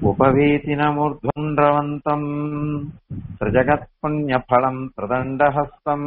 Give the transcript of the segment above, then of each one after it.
उपवीतिनमूर्ध्वन्द्रवन्तम् सृजगत्पुण्यफलम् प्रदण्डहस्तम्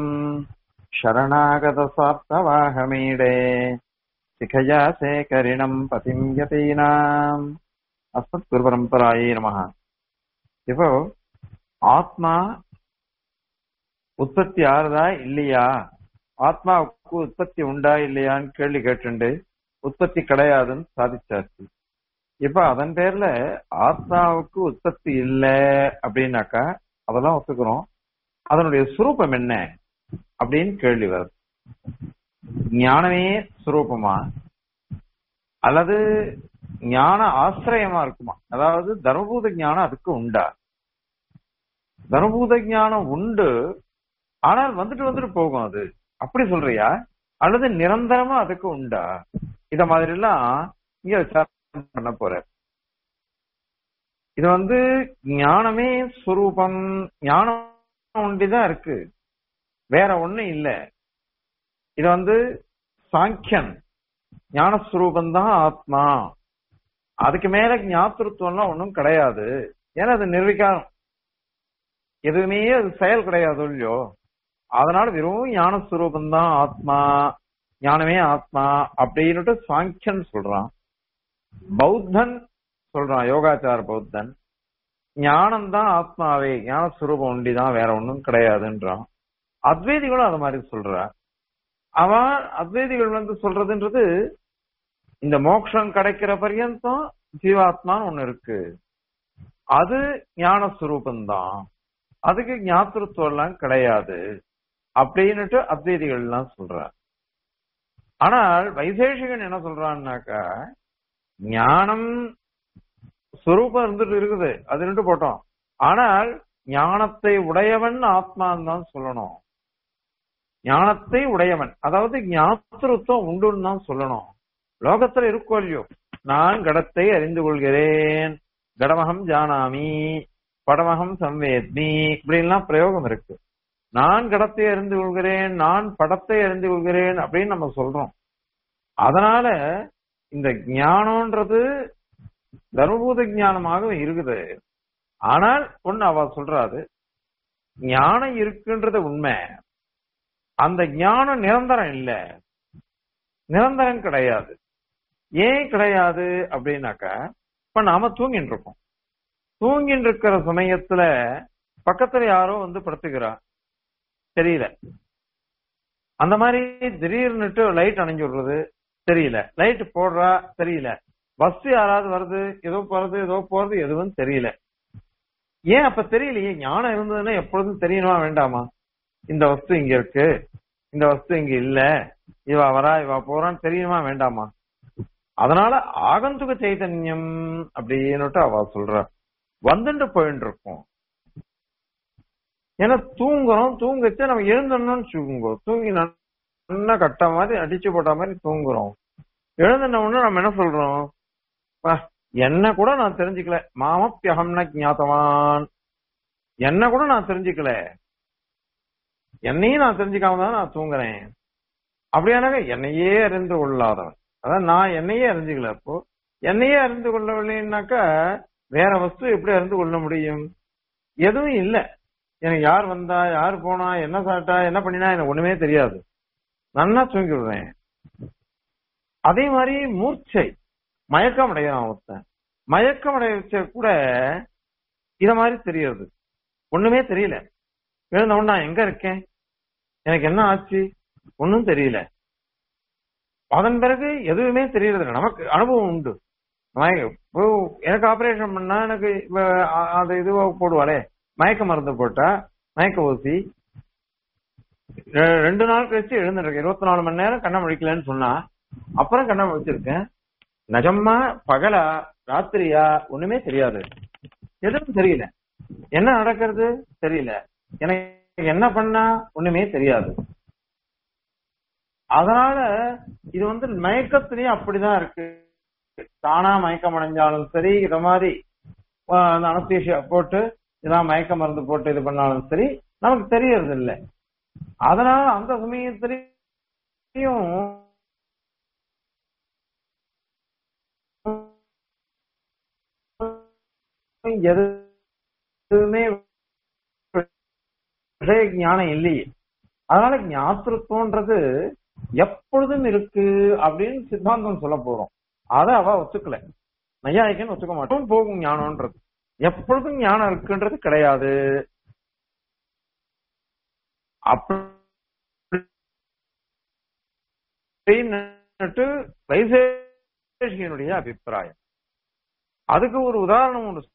शरणागतसाप्तवाहमीडे शिखया शेखरिणम् पतिम् यतीनाम् அஸ்மத் குருபரம்பராயே நமக இப்போ ஆத்மா உற்பத்தி ஆறுதா இல்லையா ஆத்மாவுக்கு உற்பத்தி உண்டா இல்லையான்னு கேள்வி கேட்டுண்டு உற்பத்தி கிடையாதுன்னு சாதிச்சாச்சு இப்ப அதன் பேர்ல ஆத்மாவுக்கு உற்பத்தி இல்லை அப்படின்னாக்கா அதெல்லாம் ஒத்துக்கிறோம் அதனுடைய சுரூபம் என்ன அப்படின்னு கேள்வி வருது ஞானமே சுரூபமா அல்லது ஞான ஆசிரியமா இருக்குமா அதாவது தர்மபூத ஞானம் அதுக்கு உண்டா தர்மபூத ஞானம் உண்டு ஆனால் வந்துட்டு வந்துட்டு போகும் அது அப்படி சொல்றியா அல்லது நிரந்தரமா அதுக்கு உண்டா இத மாதிரி எல்லாம் இங்க விசாரணை பண்ண போற இது வந்து ஞானமே சுரூபம் ஞானம் ஒண்டிதான் இருக்கு வேற ஒண்ணும் இல்ல இது வந்து சாங்கியன் ஞானஸ்வரூபம் தான் ஆத்மா அதுக்கு மேல ஞாபகத்துவம்லாம் ஒன்றும் கிடையாது ஏன்னா அது நிர்விகாரம் எதுவுமே அது செயல் கிடையாது இல்லையோ அதனால வெறும் ஞானஸ்வரூபம் தான் ஆத்மா ஞானமே ஆத்மா அப்படின்னுட்டு சாங்கியன் சொல்றான் பௌத்தன் சொல்றான் யோகாச்சார பௌத்தன் ஞானம் தான் ஆத்மாவே ஞானஸ்வரூபம் ஒண்டிதான் வேற ஒன்றும் கிடையாதுன்றான் அத்வைதிகளும் அது மாதிரி சொல்ற அவன் அத்வைதிகள் வந்து சொல்றதுன்றது இந்த மோட்சம் கிடைக்கிற பர்யந்தம் ஜீவாத்மான்னு ஒண்ணு இருக்கு அது ஞான சுரூபந்தான் அதுக்கு ஞாபகத்துவம் எல்லாம் கிடையாது அப்படின்னுட்டு அத்வைதிகள் எல்லாம் சொல்ற ஆனால் வைசேஷிகன் என்ன சொல்றான்னாக்கா ஞானம் சுரூபம் இருந்துட்டு இருக்குது அது ரெண்டு போட்டோம் ஆனால் ஞானத்தை உடையவன் ஆத்மான்னு தான் சொல்லணும் ஞானத்தை உடையவன் அதாவது ஞாபகத்துவம் உண்டுன்னு தான் சொல்லணும் லோகத்துல இருக்கோ இல்லையோ நான் கடத்தை அறிந்து கொள்கிறேன் கடமகம் ஜானாமி படமகம் சம்வேத்மி இப்படின்லாம் பிரயோகம் இருக்கு நான் கடத்தை அறிந்து கொள்கிறேன் நான் படத்தை அறிந்து கொள்கிறேன் அப்படின்னு நம்ம சொல்றோம் அதனால இந்த ஞானம்ன்றது தர்மபூத ஞானமாக இருக்குது ஆனால் ஒண்ணு அவ சொல்றாது ஞானம் இருக்குன்றது உண்மை அந்த ஞானம் நிரந்தரம் இல்ல நிரந்தரம் கிடையாது ஏன் கிடையாது அப்படின்னாக்கா இப்ப நாம தூங்கிட்டு இருக்கோம் தூங்கிட்டு இருக்கிற சமயத்துல பக்கத்துல யாரோ வந்து படுத்துக்கிறா தெரியல அந்த மாதிரி திடீர்னுட்டு லைட் அணைஞ்சு விடுறது தெரியல லைட் போடுறா தெரியல பஸ் யாராவது வருது ஏதோ போறது ஏதோ போறது எதுவும் தெரியல ஏன் அப்ப தெரியலையே ஞானம் இருந்ததுன்னா எப்பொழுதும் தெரியணுமா வேண்டாமா இந்த வஸ்து இங்க இருக்கு இந்த வஸ்து இங்க இல்ல இவ வரா இவ போறான்னு தெரியுமா வேண்டாமா அதனால ஆகந்துக சைதன்யம் அப்படின்னுட்டு அவ சொல்ற வந்துட்டு போயிட்டு இருக்கோம் ஏன்னா தூங்குறோம் தூங்கச்சு நம்ம எழுந்தோம்னு வச்சுக்கோங்க தூங்கி நல்லா கட்ட மாதிரி அடிச்சு போட்ட மாதிரி தூங்குறோம் எழுந்தின உடனே நம்ம என்ன சொல்றோம் என்ன கூட நான் தெரிஞ்சுக்கல மாமப்பியகம்ன ஞாத்தவான் என்ன கூட நான் தெரிஞ்சுக்கல என்னையும் நான் தெரிஞ்சுக்காம தான் நான் தூங்குறேன் அப்படியானாக்க என்னையே அறிந்து கொள்ளாதவன் அதான் நான் என்னையே அறிஞ்சுக்கல அப்போ என்னையே அறிந்து கொள்ளவில்லைன்னாக்கா வேற வஸ்து எப்படி அறிந்து கொள்ள முடியும் எதுவும் இல்ல எனக்கு யார் வந்தா யார் போனா என்ன சாப்பிட்டா என்ன பண்ணினா எனக்கு ஒண்ணுமே தெரியாது நன்னா தூங்கி விடுறேன் அதே மாதிரி மூர்ச்சை மயக்கம் அடைகிறான் ஒருத்தன் மயக்கம் அடைய கூட இத மாதிரி தெரியுது ஒண்ணுமே தெரியல எழுந்த உடனே நான் எங்க இருக்கேன் எனக்கு என்ன ஆச்சு ஒன்னும் தெரியல அதன் பிறகு எதுவுமே தெரியறது நமக்கு அனுபவம் உண்டு எனக்கு ஆபரேஷன் பண்ணா எனக்கு அந்த இதுவா போடுவாளே மயக்க மருந்து போட்டா மயக்க ஊசி ரெண்டு நாள் கழிச்சு எழுந்துருக்கேன் இருபத்தி நாலு மணி நேரம் கண்ணை முடிக்கலன்னு சொன்னா அப்புறம் கண்ணை முடிச்சிருக்கேன் நிஜமா பகலா ராத்திரியா ஒண்ணுமே தெரியாது எதுவும் தெரியல என்ன நடக்கிறது தெரியல எனக்கு என்ன பண்ணா ஒண்ணுமே தெரியாது அதனால இது வந்து மயக்கத்திலயும் அப்படிதான் இருக்கு தானா மயக்கம் அடைஞ்சாலும் சரி இத மாதிரி அந்த அனஸ்தீஷியா போட்டு இதான் மயக்க மருந்து போட்டு இது பண்ணாலும் சரி நமக்கு தெரியறது இல்லை அதனால அந்த சமயத்திலையும் எதுவுமே விஷய ஞானம் இல்லையே அதனால ஞாத்திருத்தம்ன்றது எப்பொழுதும் இருக்கு அப்படின்னு சித்தாந்தம் சொல்ல போறோம் அத அவ ஒத்துக்கல நையாயிக்கன்னு ஒத்துக்க மாட்டோம் போகும் ஞானம்ன்றது எப்பொழுதும் ஞானம் இருக்குன்றது கிடையாது அப்படின்னுட்டு வைசேஷியனுடைய அபிப்பிராயம் அதுக்கு ஒரு உதாரணம் ஒன்று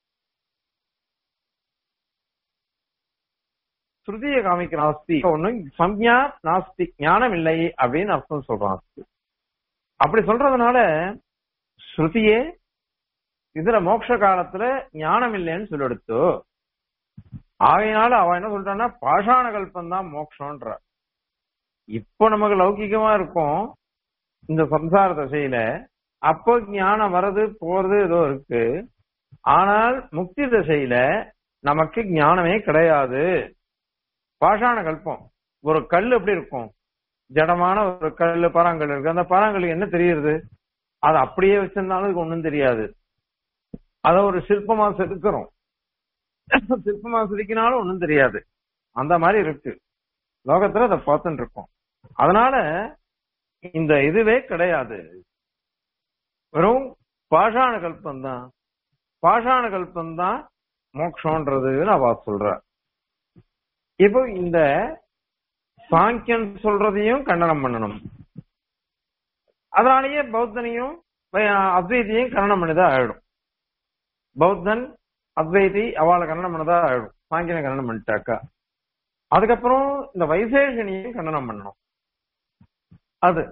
ஸ்ருதியை காமிக்கிற நாஸ்தி ஒண்ணு சம்யா நாஸ்தி ஞானம் இல்லை அப்படின்னு அர்த்தம் சொல்றான் அப்படி சொல்றதுனால ஸ்ருதியே இதுல மோட்ச காலத்துல ஞானம் இல்லைன்னு சொல்லெடுத்து ஆகையினால அவன் என்ன சொல்றான்னா பாஷாண கல்பம் தான் மோட்சம்ன்ற இப்போ நமக்கு லௌகிகமா இருக்கும் இந்த சம்சார தசையில அப்போ ஞானம் வர்றது போறது ஏதோ இருக்கு ஆனால் முக்தி தசையில நமக்கு ஞானமே கிடையாது பாஷாண கல்பம் ஒரு கல் எப்படி இருக்கும் ஜடமான ஒரு கல் பராங்கல் இருக்கு அந்த பராங்கல் என்ன தெரியுது அது அப்படியே வச்சிருந்தாலும் அதுக்கு ஒண்ணும் தெரியாது அத ஒரு சிற்பமா செதுக்கிறோம் சிற்பமா செதுக்கினாலும் ஒண்ணும் தெரியாது அந்த மாதிரி இருக்கு லோகத்துல அதை பார்த்துட்டு இருக்கோம் அதனால இந்த இதுவே கிடையாது வெறும் பாஷாண கல்பம் தான் பாஷாண கல்பம் தான் மோக்ஷன்றதுன்னு அவ சொல்ற இப்போ இந்த சாங்கியன் சொல்றதையும் கண்டனம் பண்ணணும் அதனாலேயே பௌத்தனையும் அத்வைதியையும் கண்டனம் பண்ணிதான் ஆயிடும் பௌத்தன் அத்வைதி அவளை கண்டனம் பண்ணதா ஆயிடும் சாங்கியனை கண்டனம் பண்ணிட்டாக்கா அதுக்கப்புறம் இந்த வைசேஷனியையும் கண்டனம் பண்ணணும் அது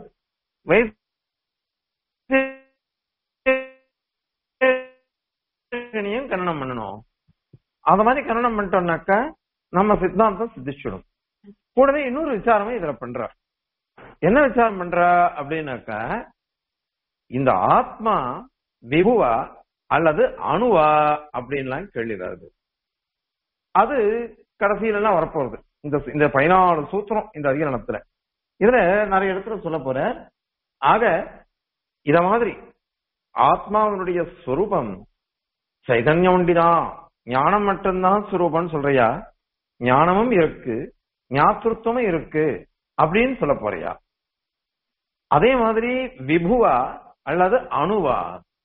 வைசேஷனியும் கண்டனம் பண்ணணும் அந்த மாதிரி கண்டனம் பண்ணிட்டோம்னாக்கா நம்ம சித்தாந்தம் சித்திச்சிடும் கூடவே இன்னொரு விசாரமே இதுல பண்ற என்ன விசாரம் பண்ற அப்படின்னாக்கா இந்த ஆத்மா விபுவா அல்லது அணுவா அப்படின்லாம் கேள்வி வருது அது கடைசியில எல்லாம் வரப்போறது இந்த இந்த பதினாலு சூத்திரம் இந்த அதிகரணத்துல இதுல நிறைய இடத்துல சொல்ல போற ஆக இத மாதிரி ஆத்மாவினுடைய சொரூபம் சைதன்யம் உண்டிதான் ஞானம் மட்டும்தான் சுரூபம் சொல்றியா ஞானமும் இருக்கு ஞாத்திருத்தமும் இருக்கு அப்படின்னு சொல்ல போறியா அதே மாதிரி விபுவா அல்லது அணுவா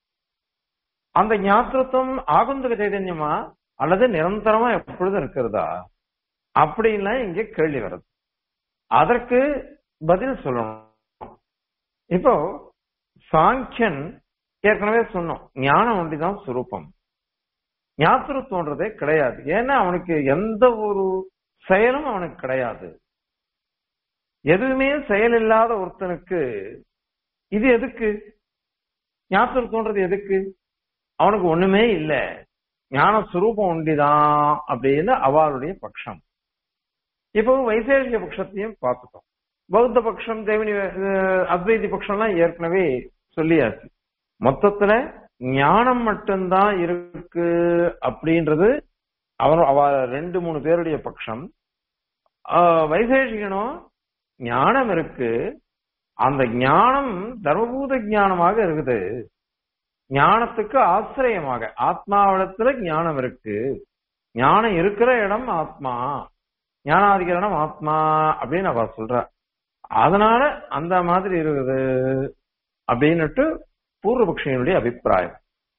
அந்த ஞாத்திருத்தம் ஆகுந்தக சைதன்யமா அல்லது நிரந்தரமா எப்பொழுதும் இருக்கிறதா அப்படின்லாம் இங்க கேள்வி வருது அதற்கு பதில் சொல்லணும் இப்போ சாங்கியன் ஏற்கனவே சொன்னோம் ஞானம் ஒன்றிதான் சுரூபம் ஞாத்திருத்தம்ன்றதே கிடையாது ஏன்னா அவனுக்கு எந்த ஒரு செயலும் அவனுக்கு கிடையாது எதுவுமே செயல் இல்லாத ஒருத்தனுக்கு இது எதுக்கு ஞாத்திருத்தம்ன்றது எதுக்கு அவனுக்கு ஒண்ணுமே இல்ல ஞான சுரூபம் உண்டிதான் அப்படின்னு அவளுடைய பட்சம் இப்போ வைசேஷிக பட்சத்தையும் பார்த்துட்டோம் பௌத்த பட்சம் தேவனி அத்வைதி பட்சம்லாம் ஏற்கனவே சொல்லியாச்சு மொத்தத்துல ஞானம் மட்டும்தான் இருக்கு அப்படின்றது அவர் அவ ரெண்டு மூணு பேருடைய பட்சம் வைசேஷிகனும் ஞானம் இருக்கு அந்த ஞானம் தர்மபூத ஞானமாக இருக்குது ஞானத்துக்கு ஆசிரியமாக ஆத்மாவிடத்துல ஞானம் இருக்கு ஞானம் இருக்கிற இடம் ஆத்மா ஞானாதிகரணம் ஆத்மா அப்படின்னு அவ சொல்ற அதனால அந்த மாதிரி இருக்குது அப்படின்னுட்டு பூர்வபக்ஷியனுடைய அபிப்பிராயம்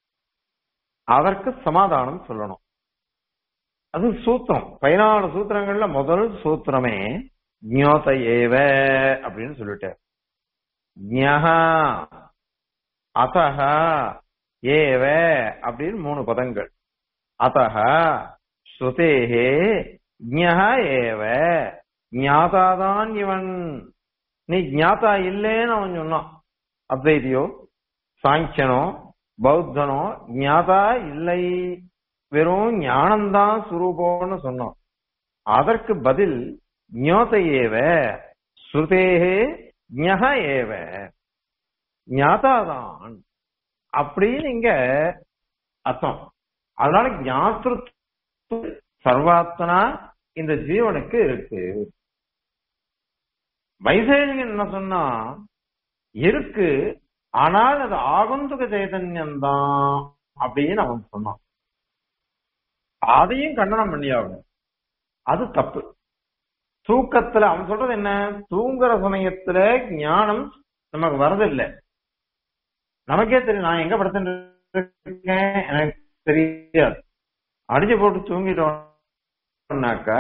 அதற்கு சமாதானம் சொல்லணும் அது சூத்திரம் பதினாலு சூத்திரங்கள்ல முதல் சூத்திரமே ஜோத ஏவ அப்படின்னு சொல்லிட்டார் ஞஹா அத்தஹ ஏவ அப்படின்னு மூணு பதங்கள் அத்தஹ ஸ்ருதேஹே ஞஹ ஏவ ஞாதாதான் இவன் நீ ஞாதா இல்லேன்னு அவன் சொன்னான் அத்வைதியோ சாங்கியனோ பௌத்தனோ ஞாதா இல்லை வெறும் ஞானம்தான் சுரூபம்னு சொன்னோம் அதற்கு பதில் ஞோத ஏவ ஸ்ருதேகே ஞக ஏவ ஞாதாதான் அப்படின்னு இங்க அர்த்தம் அதனால ஞாத்திருத்து சர்வாத்மனா இந்த ஜீவனுக்கு இருக்கு வைசேஷிகன் என்ன சொன்னா இருக்கு ஆனால் அது ஆகந்துக சைதன்யம் தான் அப்படின்னு அவன் சொன்னான் அதையும் கண்டனம் பண்ணி ஆகணும் அது தப்பு தூக்கத்துல அவன் சொல்றது என்ன தூங்குற சமயத்துல ஞானம் நமக்கு வரதில்லை நமக்கே தெரியும் நான் எங்க படுத்துட்டு இருக்கேன் எனக்கு தெரியாது அடிச்சு போட்டு தூங்கிட்டோம்னாக்கா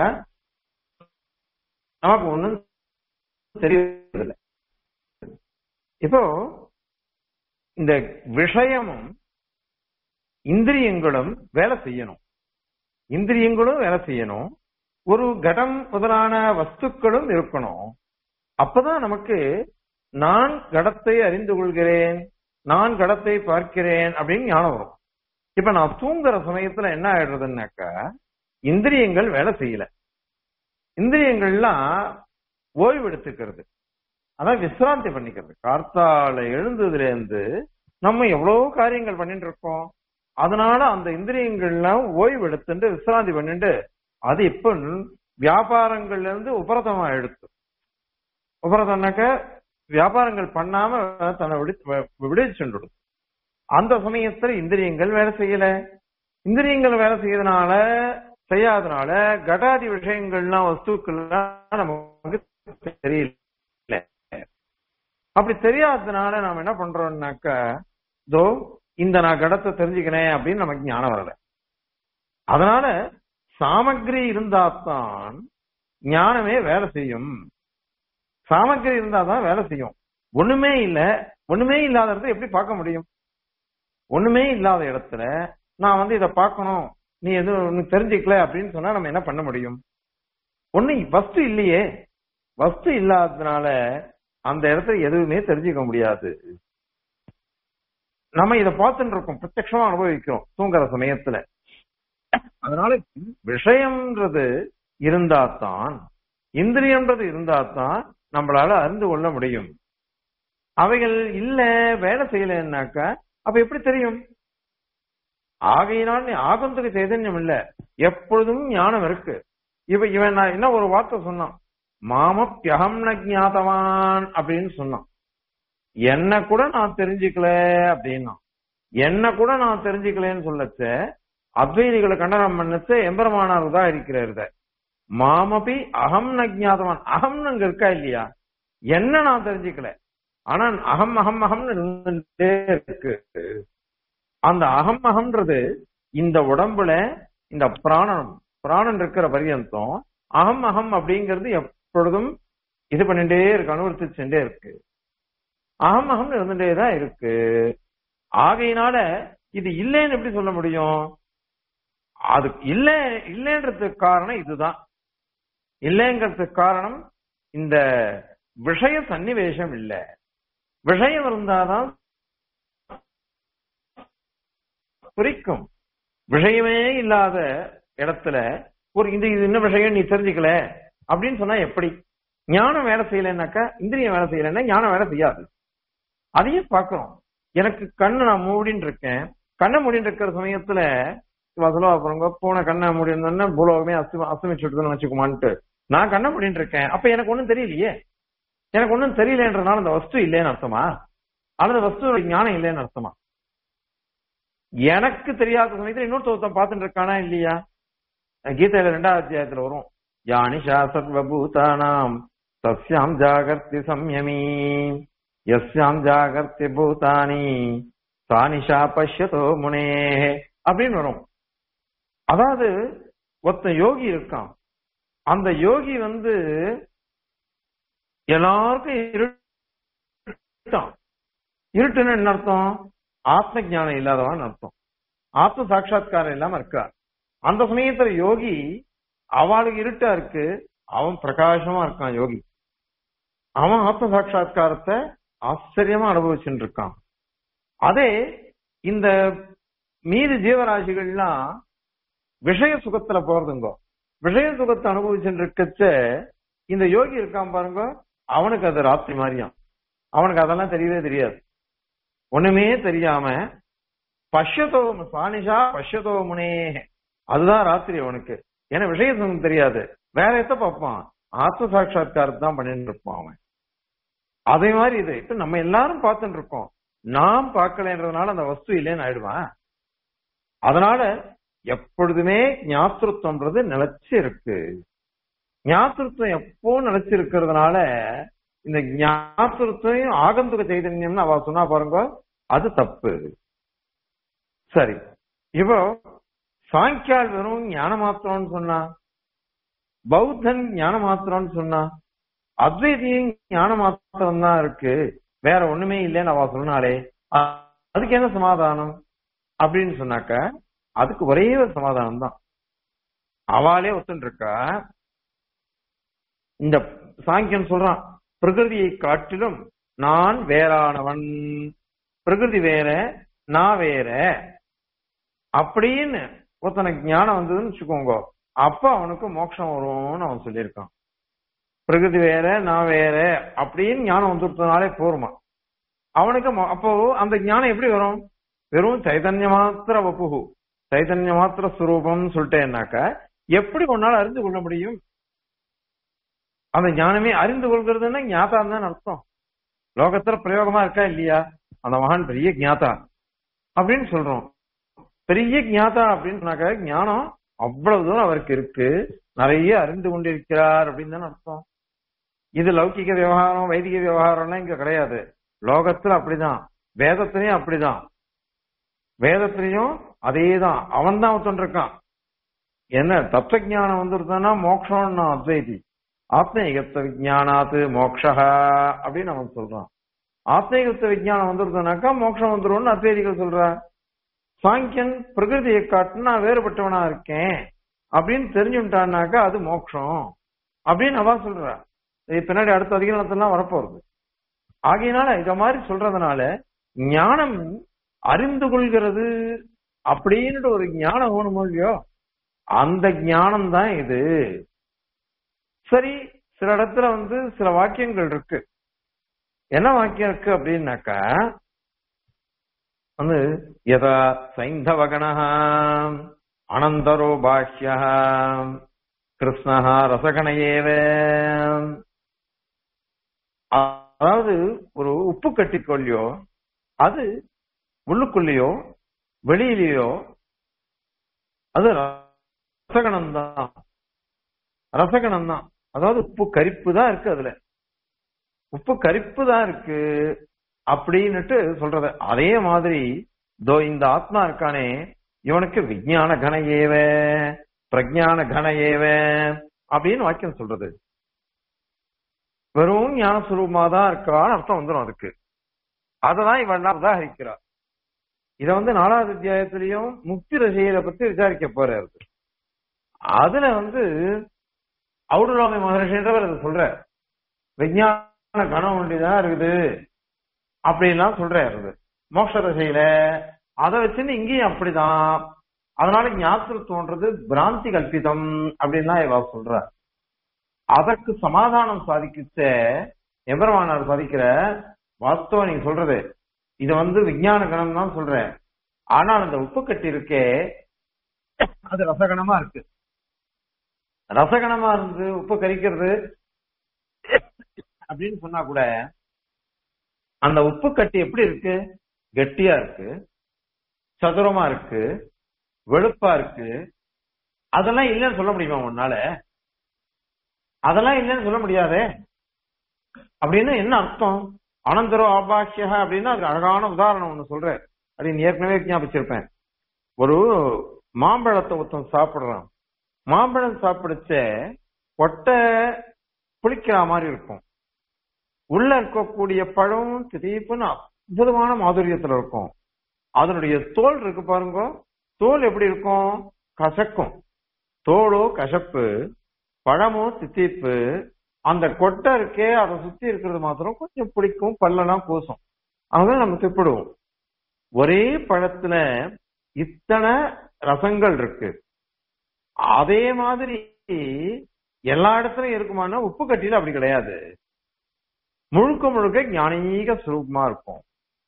நமக்கு ஒண்ணும் தெரியறதில்லை இப்போ இந்த விஷயமும் இந்திரியங்களும் வேலை செய்யணும் இந்திரியங்களும் வேலை செய்யணும் ஒரு கடம் முதலான வஸ்துக்களும் இருக்கணும் அப்பதான் நமக்கு நான் கடத்தை அறிந்து கொள்கிறேன் நான் கடத்தை பார்க்கிறேன் அப்படின்னு ஞானம் வரும் இப்ப நான் தூங்குற சமயத்துல என்ன ஆயிடுறதுன்னாக்கா இந்திரியங்கள் வேலை செய்யல இந்திரியங்கள்லாம் ஓய்வு எடுத்துக்கிறது அதான் விசிராந்தி பண்ணிக்கிறது கார்த்தால எழுந்ததுல இருந்து நம்ம எவ்வளவு காரியங்கள் பண்ணிட்டு இருக்கோம் அதனால அந்த இந்திரியங்கள்லாம் ஓய்வு எடுத்துட்டு விசிராந்தி பண்ணிட்டு அது இப்ப வியாபாரங்கள்ல இருந்து உபரதமா எடுத்து உபரதம்னாக்க வியாபாரங்கள் பண்ணாம தன்னை விடு விடுவிச்சுட்டு அந்த சமயத்துல இந்திரியங்கள் வேலை செய்யல இந்திரியங்கள் வேலை செய்யறதுனால செய்யாதனால கடாதி விஷயங்கள்லாம் வஸ்துக்கள்லாம் நமக்கு தெரியல அப்படி தெரியாததுனால நாம என்ன பண்றோம்னாக்கா இதோ இந்த நான் கடத்தை தெரிஞ்சுக்கிறேன் அப்படின்னு நமக்கு ஞானம் வரல அதனால சாமகிரி இருந்தாத்தான் ஞானமே வேலை செய்யும் சாமகிரி இருந்தாதான் வேலை செய்யும் ஒண்ணுமே இல்ல ஒண்ணுமே இல்லாத இடத்த எப்படி பார்க்க முடியும் ஒண்ணுமே இல்லாத இடத்துல நான் வந்து இத பார்க்கணும் நீ எதுவும் தெரிஞ்சுக்கல அப்படின்னு சொன்னா நம்ம என்ன பண்ண முடியும் ஒண்ணு வஸ்து இல்லையே வஸ்து இல்லாததுனால அந்த இடத்துல எதுவுமே தெரிஞ்சுக்க முடியாது நம்ம இத பார்த்துட்டு இருக்கோம் பிரத்யமா அனுபவிக்கிறோம் தூங்குற சமயத்துல அதனால விஷயம்ன்றது இருந்தாதான் இந்திரியம்ன்றது இருந்தாதான் நம்மளால அறிந்து கொள்ள முடியும் அவைகள் இல்ல வேலை செய்யலன்னாக்கா அப்ப எப்படி தெரியும் ஆகையினால் ஆகந்துக்கு சைதன்யம் இல்ல எப்பொழுதும் ஞானம் இருக்கு இவ இவன் நான் என்ன ஒரு வார்த்தை சொன்னான் மாமப்பியகம் ஜாதவான் அப்படின்னு சொன்னான் என்ன கூட நான் தெரிஞ்சுக்கல அப்படின்னா என்ன கூட நான் தெரிஞ்சுக்கலன்னு சொல்லச்ச அத்வைதிகளை கண்டனம் பண்ணச்ச எம்பெருமானார் உதாரிக்கிறார் மாமபி அகம் நஜாதவான் அகம்னு அங்க இருக்கா இல்லையா என்ன நான் தெரிஞ்சுக்கல ஆனா அகம் அகம் அகம்னு இருந்துட்டே இருக்கு அந்த அகம் அகம்ன்றது இந்த உடம்புல இந்த பிராணம் பிராணன் இருக்கிற பரியந்தம் அகம் அகம் அப்படிங்கிறது எப்பொழுதும் இது பண்ணிட்டே இருக்கு அனுவர்த்திச்சுட்டே இருக்கு அகம் அகம் இருந்துட்டே தான் இருக்கு ஆகையினால இது இல்லைன்னு எப்படி சொல்ல முடியும் அது இல்ல இல்லைன்றதுக்கு காரணம் இதுதான் இல்லைங்கிறதுக்கு காரணம் இந்த விஷய சன்னிவேஷம் இல்ல விஷயம் இருந்தாதான் குறிக்கும் விஷயமே இல்லாத இடத்துல ஒரு இந்த இது என்ன விஷயம் நீ தெரிஞ்சுக்கல அப்படின்னு சொன்னா எப்படி ஞானம் வேலை செய்யலைன்னாக்கா இந்திரியம் வேலை செய்யலைன்னா ஞானம் வேலை செய்யாது அதையும் பார்க்கிறோம் எனக்கு கண்ணு நான் மூடின்னு இருக்கேன் கண்ணை மூடின்னு இருக்கிற சமயத்துல வசலா அப்புறங்க போன கண்ணை மூடினா பூலோகமே அசி அசமிச்சுட்டுன்னு வச்சுக்குமான்ட்டு நான் கண்ணை மூடின்னு இருக்கேன் அப்ப எனக்கு ஒண்ணும் தெரியலையே எனக்கு ஒண்ணும் தெரியலன்றதுனால அந்த வஸ்து இல்லைன்னு அர்த்தமா அல்லது வஸ்து ஞானம் இல்லைன்னு அர்த்தமா எனக்கு தெரியாத சமயத்துல இன்னொருத்தன் பார்த்துட்டு இருக்கானா இல்லையா கீதையில ரெண்டாவது அத்தியாயத்துல வரும் யானிஷா சர்வபூதானாம் தஸ்யாம் ஜாகர்த்தி சம்யமி எஸ்யாம் ஜாகர்த்தி பூதானி சானிஷா பஷ்யதோ முனே அப்படின்னு வரும் அதாவது ஒருத்த யோகி இருக்கான் அந்த யோகி வந்து எல்லாருக்கும் இருட்டான் இருட்டுன்னு என்ன அர்த்தம் ஆத்ம ஜானம் இல்லாதவன் அர்த்தம் ஆத்ம சாட்சா்காரம் இல்லாம இருக்கா அந்த சமயத்துல யோகி அவளுக்கு இருட்டா இருக்கு அவன் பிரகாசமா இருக்கான் யோகி அவன் ஆத்ம சாட்சா்காரத்தை ஆச்சரியமா அனுபவிச்சுட்டு இருக்கான் அதே இந்த மீதி ஜீவராசிகள்லாம் விஷய சுகத்துல போறதுங்கோ விஷய சுகத்தை அனுபவிச்சுட்டு இருக்கச்ச இந்த யோகி இருக்கான் பாருங்க அவனுக்கு அது ராத்திரி மாதிரியாம் அவனுக்கு அதெல்லாம் தெரியவே தெரியாது ஒண்ணுமே தெரியாம பஷ்யதோ சானிஷா பஷ்யதோ முனே அதுதான் ராத்திரி அவனுக்கு ஏன்னா விஷய சுகம் தெரியாது வேற எத்த பார்ப்பான் ஆத்ம சாட்சா்காரத்தை தான் பண்ணிட்டு இருப்பான் அவன் அதே மாதிரி இது இப்ப நம்ம எல்லாரும் பார்த்துட்டு இருக்கோம் நாம் பார்க்கலன்றதுனால அந்த வஸ்து இல்லைன்னு ஆயிடுவான் அதனால எப்பொழுதுமே ஞாபகத்துவம்ன்றது நிலைச்சு இருக்கு ஞாபகத்துவம் எப்போ நிலைச்சு இருக்கிறதுனால இந்த ஞாபகத்துவம் ஆகந்துக சைதன்யம்னு அவ சொன்னா பாருங்க அது தப்பு சரி இப்போ சாங்கியால் வெறும் ஞான மாத்திரம்னு சொன்னா பௌத்தன் ஞான மாத்திரம்னு சொன்னா அத்வைதியும் ஞான மாத்திரம் தான் இருக்கு வேற ஒண்ணுமே இல்லைன்னு அவ சொன்னாலே அ- அதுக்கு என்ன சமாதானம் அப்படின்னு சொன்னாக்க அதுக்கு ஒரே ஒரு சமாதானம் தான் அவளே ஒத்துன்னு இருக்கா இந்த சாங்கியன் சொல்றான் பிரகிருதியை காட்டிலும் நான் வேறானவன் பிரகிருதி வேற நான் வேற அப்படின்னு ஒருத்தனுக்கு ஞானம் வந்ததுன்னு வச்சுக்கோங்க அப்ப அவனுக்கு மோட்சம் வரும்னு அவன் சொல்லியிருக்கான் பிரகிருதி வேற நான் வேற அப்படின்னு ஞானம் வந்துட்டதுனாலே போருமா அவனுக்கு மோ- அப்போ அந்த ஞானம் எப்படி வரும் வெறும் சைதன்ய மாத்திர வப்புகு சைதன்ய மாத்திர சுரூபம்னு சொல்லிட்டேன்னாக்க எப்படி உன்னால அறிந்து கொள்ள முடியும் அந்த ஞானமே அறிந்து கொள்கிறதுன்னா ஞாதா தான் அர்த்தம் லோகத்துல பிரயோகமா இருக்கா இல்லையா அந்த மகான் பெரிய ஞாதா அப்படின்னு சொல்றோம் பெரிய ஞாதா அப்படின்னு சொன்னாக்க ஞானம் அவ்வளவு தூரம் அவருக்கு இருக்கு நிறைய அறிந்து கொண்டிருக்கிறார் அப்படின்னு தானே அர்த்தம் இது லௌகிக விவகாரம் வைதிக விவகாரம்லாம் இங்க கிடையாது லோகத்துல அப்படிதான் வேதத்திலையும் அப்படிதான் வேதத்திலையும் அதேதான் அவன் தான் ஒருத்தன் இருக்கான் என்ன தத்துவ ஞானம் வந்துருந்தானா மோக்ஷம்னா அத்வைதி ஆத்மீகத்துவ விஜயானாத்து மோக்ஷா அப்படின்னு அவன் சொல்றான் ஆத்மீகத்துவ விஜயானம் வந்துருதுனாக்கா மோட்சம் வந்துரும்னு அத்வைதிகள் சொல்றா சாங்கியன் பிரகிருதியை காட்டு நான் வேறுபட்டவனா இருக்கேன் அப்படின்னு தெரிஞ்சுட்டான்னாக்கா அது மோட்சம் அப்படின்னு அவ சொல்றா இது பின்னாடி அடுத்த அதிகாரத்தெல்லாம் வரப்போறது ஆகையினால இத மாதிரி சொல்றதுனால ஞானம் அறிந்து கொள்கிறது அப்படின்ட்டு ஒரு ஞானம் வேணும் இல்லையோ அந்த ஞானம் தான் இது சரி சில இடத்துல வந்து சில வாக்கியங்கள் இருக்கு என்ன வாக்கியம் இருக்கு அப்படின்னாக்கா வந்து யதா சைந்தவகண அனந்தரோ பாஷ்ய கிருஷ்ணா ரசகணையேவ அதாவது ஒரு உப்பு கட்டிக்கொள்ளியோ அது உள்ளுக்குள்ளேயோ வெளியிலேயோ அது ரசகணம் தான் ரசகணம் தான் அதாவது உப்பு கரிப்பு தான் இருக்கு அதுல உப்பு கரிப்பு தான் இருக்கு அப்படின்னுட்டு சொல்றது அதே மாதிரி தோ இந்த ஆத்மா இருக்கானே இவனுக்கு விஞ்ஞான கன ஏவ பிரஜான கன ஏவ அப்படின்னு வாக்கியம் சொல்றது வெறும் ஞான சுரூபமா தான் இருக்கான்னு அர்த்தம் வந்துடும் அதுக்கு அததான் இவெல்லாம் உதாகரிக்கிறார் இத வந்து நாலாவது அத்தியாயத்திலையும் முக்தி ரசிகரை பத்தி விசாரிக்க போறாரு அதுல வந்து அவுடலாமை மகர்ஷின்றவர் அதை சொல்ற விஞ்ஞான கணம் ஒன்றிதான் இருக்குது அப்படின்லாம் சொல்றாரு மோட்ச ரசையில அதை வச்சுன்னு இங்கேயும் அப்படிதான் அதனால ஞாபகத்துவன்றது பிராந்தி கல்பிதம் அப்படின்லாம் இவ சொல்ற அதற்கு சமாதானம் சாதிக்கிச்ச எம்பெருமானார் சாதிக்கிற வாஸ்தவம் நீங்க சொல்றது இது வந்து விஞ்ஞான கணம் தான் சொல்றேன் ஆனால் அந்த உப்பு கட்டி இருக்கே அது ரசகணமா இருக்கு ரசகணமா இருந்து உப்பு கரிக்கிறது அப்படின்னு சொன்னா கூட அந்த உப்பு கட்டி எப்படி இருக்கு கெட்டியா இருக்கு சதுரமா இருக்கு வெளுப்பா இருக்கு அதெல்லாம் இல்லைன்னு சொல்ல முடியுமா உன்னால அதெல்லாம் இல்லைன்னு சொல்ல முடியாதே அப்படின்னு என்ன அர்த்தம் அனந்தரோ ஆபாக்கிய அப்படின்னா அதுக்கு அழகான உதாரணம் ஒண்ணு சொல்றேன் அப்படின்னு ஏற்கனவே ஞாபகிச்சிருப்பேன் ஒரு மாம்பழத்தை ஒருத்தன் சாப்பிடுறான் மாம்பழம் சாப்பிடுச்ச கொட்டை புளிக்கிற மாதிரி இருக்கும் உள்ள இருக்கக்கூடிய பழம் திடீப்புன்னு அற்புதமான மாதுரியத்துல இருக்கும் அதனுடைய தோல் இருக்கு பாருங்க தோல் எப்படி இருக்கும் கசக்கும் தோலோ கசப்பு பழமோ தித்திப்பு அந்த கொட்டை இருக்கே அதை சுத்தி இருக்கிறது மாத்திரம் கொஞ்சம் பிடிக்கும் பல்லெல்லாம் கூசும் அதான் நம்ம திப்பிடுவோம் ஒரே பழத்துல இத்தனை ரசங்கள் இருக்கு அதே மாதிரி எல்லா இடத்துலயும் இருக்குமானா உப்பு கட்டியில அப்படி கிடையாது முழுக்க முழுக்க ஞானீக சுரூபமா இருக்கும்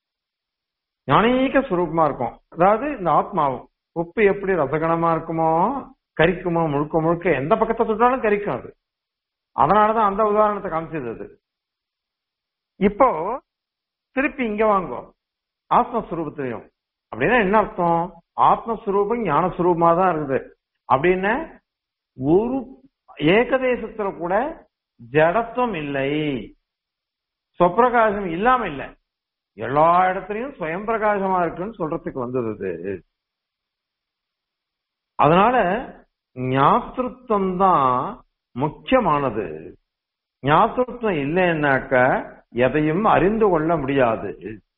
ஞானீக சுரூபமா இருக்கும் அதாவது இந்த ஆத்மாவும் உப்பு எப்படி ரசகணமா இருக்குமோ கரிக்குமோ முழுக்க முழுக்க எந்த பக்கத்தை தொட்டாலும் கரிக்கும் அது அதனாலதான் அந்த உதாரணத்தை காமிச்சது அது இப்போ திருப்பி இங்க வாங்கும் ஆத்மஸ்வரூபத்திலையும் அப்படின்னா என்ன அர்த்தம் ஆத்மஸ்வரூபம் ஞானஸ்வரூபமா தான் இருக்குது அப்படின்னு ஒரு ஏகதேசத்துல கூட ஜடத்துவம் இல்லை சொப்பிரகாசம் இல்லாம இல்ல எல்லா இடத்துலயும் சுயம் பிரகாசமா இருக்குன்னு சொல்றதுக்கு வந்தது இது அதனால ஞாத்திருத்தம் தான் முக்கியமானது ஞாத்திருத்தம் இல்லைன்னாக்க எதையும் அறிந்து கொள்ள முடியாது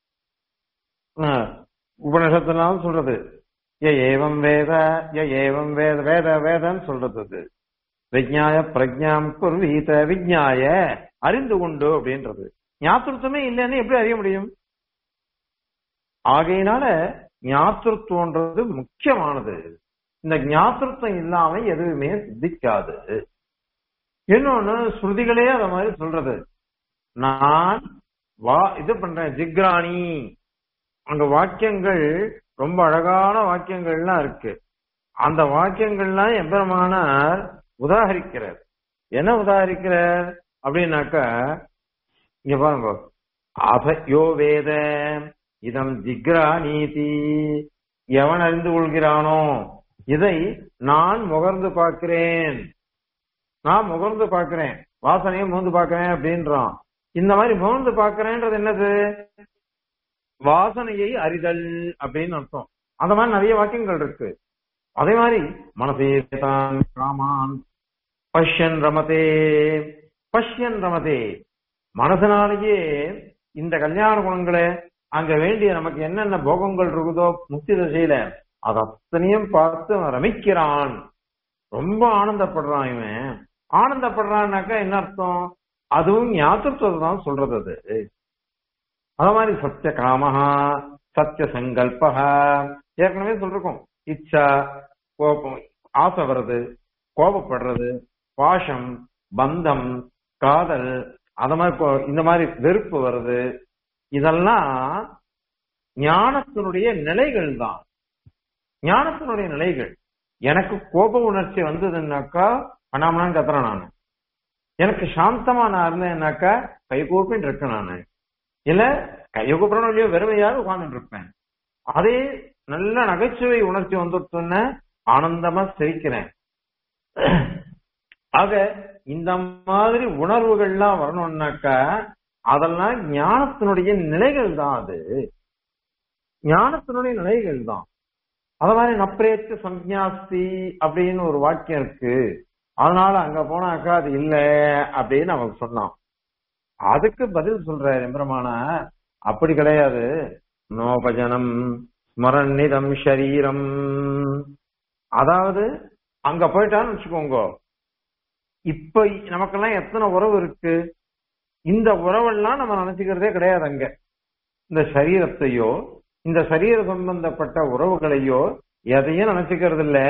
உபனிஷத்துனாலும் சொல்றது ஏ ஏவம் வேத ஏ ஏவம் வேத வேத வேதன்னு சொல்றது அது விஜ்ஞாய பிரஜாம் குர்வீத விஜ்ஞாய அறிந்து கொண்டு அப்படின்றது ஞாத்திருத்தமே இல்லைன்னு எப்படி அறிய முடியும் ஆகையினால ஞாத்திருத்துவன்றது முக்கியமானது இந்த ஞாத்திருத்தம் இல்லாம எதுவுமே சித்திக்காது இன்னொன்னு ஸ்ருதிகளே அத மாதிரி சொல்றது நான் வா இது பண்றேன் ஜிக்ராணி அங்க வாக்கியங்கள் ரொம்ப அழகான வாக்கியங்கள்லாம் இருக்கு அந்த வாக்கியங்கள்லாம் எம்பெருமானார் உதாகரிக்கிறார் என்ன உதாகரிக்கிறார் அப்படின்னாக்கா இங்க பாருங்க அப யோ வேத இதம் ஜிக்ரா நீதி எவன் அறிந்து கொள்கிறானோ இதை நான் முகர்ந்து பார்க்கிறேன் நான் முகர்ந்து பார்க்கிறேன் வாசனையை முகர்ந்து பார்க்கிறேன் அப்படின்றான் இந்த மாதிரி முகர்ந்து பார்க்கிறேன்றது என்னது வாசனையை அறிதல் அப்படின்னு அர்த்தம் அந்த மாதிரி நிறைய வாக்கியங்கள் இருக்கு அதே மாதிரி மனசே தான் காமான் பஷ்யன் ரமதே பஷ்யன் ரமதே மனசனாலேயே இந்த கல்யாண குணங்களை அங்க வேண்டிய நமக்கு என்னென்ன போகங்கள் இருக்குதோ முக்தி திசையில அது அத்தனையும் பார்த்து அவன் ரமிக்கிறான் ரொம்ப ஆனந்தப்படுறான் இவன் ஆனந்தப்படுறான்னாக்கா என்ன அர்த்தம் அதுவும் ஞாபகத்தை தான் சொல்றது அது அத மாதிரி சத்திய காமஹா சத்திய சங்கல்பஹா ஏற்கனவே சொல்லிருக்கோம் இச்சா கோபம் ஆசை வர்றது கோபப்படுறது பாஷம் பந்தம் காதல் அத மாதிரி இந்த மாதிரி வெறுப்பு வருது இதெல்லாம் ஞானத்தினுடைய நிலைகள் தான் ஞானத்தினுடைய நிலைகள் எனக்கு கோப உணர்ச்சி வந்ததுன்னாக்கா பண்ணாமனான்னு கத்துறேன் நானு எனக்கு சாந்தமா நான் இருந்தேன்னாக்கா கை கூப்பின்னு இருக்கேன் நானு இல்ல கையை கூப்பிடணும் இல்லையோ வெறுமையாக உட்கார்ந்துட்டு இருப்பேன் அதே நல்ல நகைச்சுவை உணர்ச்சி வந்துட்டுன்னு ஆனந்தமா சிரிக்கிறேன் ஆக இந்த மாதிரி உணர்வுகள்லாம் வரணும்னாக்கா அதெல்லாம் ஞானத்தினுடைய நிலைகள் தான் அது ஞானத்தினுடைய நிலைகள் தான் அத மாதிரி நப்ரேச்சு சஞ்ஞாஸ்தி அப்படின்னு ஒரு வாக்கியம் இருக்கு அதனால அங்க போனாக்கா அது இல்ல அப்படின்னு அவன் சொன்னான் அதுக்கு பதில் சொல்ற எம்பரமான அப்படி கிடையாது நோபஜனம் ஸ்மரநிதம் ஷரீரம் அதாவது அங்க போயிட்டான்னு வச்சுக்கோங்க இப்ப நமக்கெல்லாம் எத்தனை உறவு இருக்கு இந்த உறவெல்லாம் நம்ம நினைச்சுக்கிறதே கிடையாது அங்க இந்த சரீரத்தையோ இந்த சரீர சம்பந்தப்பட்ட உறவுகளையோ எதையும் நினைச்சுக்கிறது இல்ல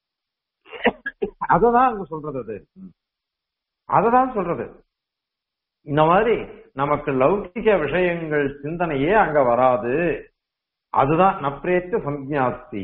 அததான் அங்க சொல்றது அது அததான் சொல்றது இந்த மாதிரி நமக்கு லௌகிக விஷயங்கள் சிந்தனையே அங்க வராது அதுதான் நப்ரேத்த சஞ்ஞாஸ்தி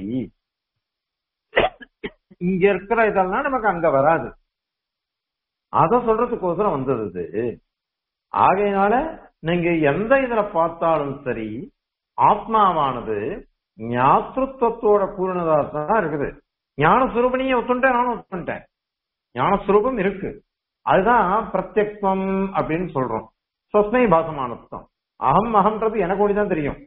இங்க இருக்கிற இதெல்லாம் நமக்கு அங்க வராது அத சொல்றதுக்கோசரம் வந்தது இது ஆகையினால நீங்க எந்த இதுல பார்த்தாலும் சரி ஆத்மாவானது ஞாத்திருத்தத்தோட பூர்ணதா தான் இருக்குது ஞானஸ்வரூபனையே ஒத்துட்டேன் நானும் ஒத்துட்டேன் ஞானஸ்வரூபம் இருக்கு அதுதான் பிரத்யக்வம் அப்படின்னு சொல்றோம் சொஸ்மை பாசமானத்தம் அகம் அகம்ன்றது எனக்கு ஒளிதான் தெரியும்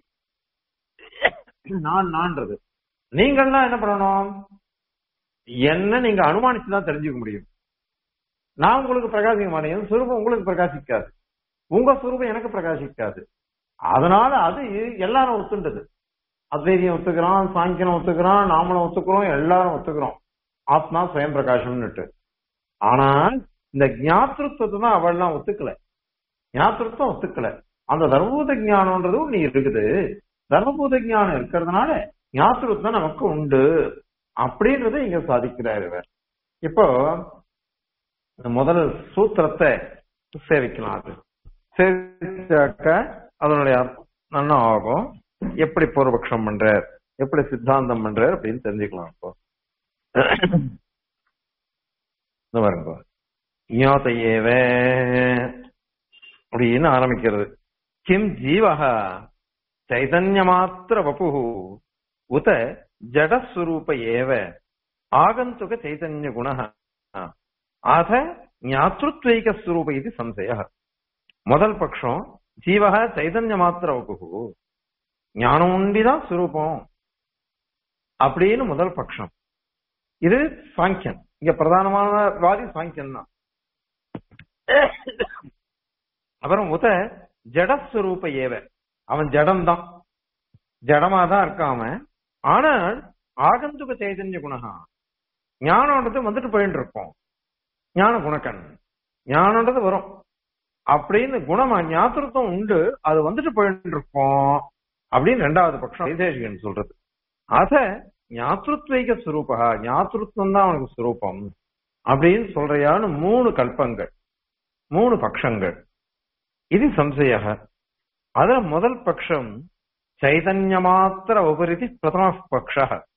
நான் நான்றது நீங்கள்லாம் என்ன பண்ணணும் என்ன நீங்க அனுமானிச்சு தான் தெரிஞ்சுக்க முடியும் நான் உங்களுக்கு பிரகாசிக்க மாட்டேன் சுரூபம் உங்களுக்கு பிரகாசிக்காது உங்க சுரூபம் எனக்கு பிரகாசிக்காது அதனால அது எல்லாரும் ஒத்துண்டது அத்வைதியம் ஒத்துக்கிறான் சாங்கியம் ஒத்துக்கிறான் நாமளும் ஒத்துக்கிறோம் எல்லாரும் ஒத்துக்கிறோம் ஆத்மா சுயம் பிரகாசம்னுட்டு ஆனால் இந்த ஞாத்திருத்தத்தை தான் அவள்லாம் ஒத்துக்கல ஞாத்திருத்தம் ஒத்துக்கல அந்த தர்மபூத ஞானம்ன்றது ஒண்ணு இருக்குது தர்மபூத ஞானம் இருக்கிறதுனால ஞாத்திருத்தம் நமக்கு உண்டு அப்படின்றத இங்க சாதிக்கிறார் இவர் இப்போ முதல் சூத்திரத்தை சேவிக்கலாம் அது சேவிச்சாக்க அதனுடைய நல்லா ஆகும் எப்படி பூர்வபக்ஷம் பண்றார் எப்படி சித்தாந்தம் பண்றார் அப்படின்னு தெரிஞ்சுக்கலாம் இப்போ பாருங்க ஞாத்த ஏவ அப்படின்னு ஆரம்பிக்கிறது கிம் ஜீவக சைதன்ய மாத்திர வபு உத ஜடஸ்வரூப ஏவ ஆகந்துக சைதன்ய குண அத ஞாத்ருத்வைக ஸ்வரூப இது சம்சய முதல் பட்சம் ஜீவக சைதன்ய மாத்திர வகுகு ஞானம் உண்டிதான் சுரூபம் அப்படின்னு முதல் பட்சம் இது சாங்கியன் இங்க பிரதானமான வாதி சாங்கியன் தான் அப்புறம் உத ஜடஸ்வரூப ஏவ அவன் ஜடம்தான் ஜடமா தான் இருக்காம ஆனால் ஆகந்துக சைதன்ய குணகா ஞானம்ன்றது வந்துட்டு போயிட்டு இருக்கோம் ஞான குணக்கண் ஞானம்ன்றது வரும் அப்படின்னு குணமா ஞாத்திருத்தம் உண்டு அது வந்துட்டு போயிட்டு இருக்கோம் அப்படின்னு ரெண்டாவது பட்சம் வைதேசிகன் சொல்றது அத ஞாத்திருத்வைக சுரூபா ஞாத்திருத்தம் தான் அவனுக்கு சுரூபம் அப்படின்னு சொல்றையான்னு மூணு கல்பங்கள் மூணு பட்சங்கள் இது சம்சய அதுல முதல் பட்சம் சைதன்ய மாத்திர உபரிதி பிரதம பக்ஷ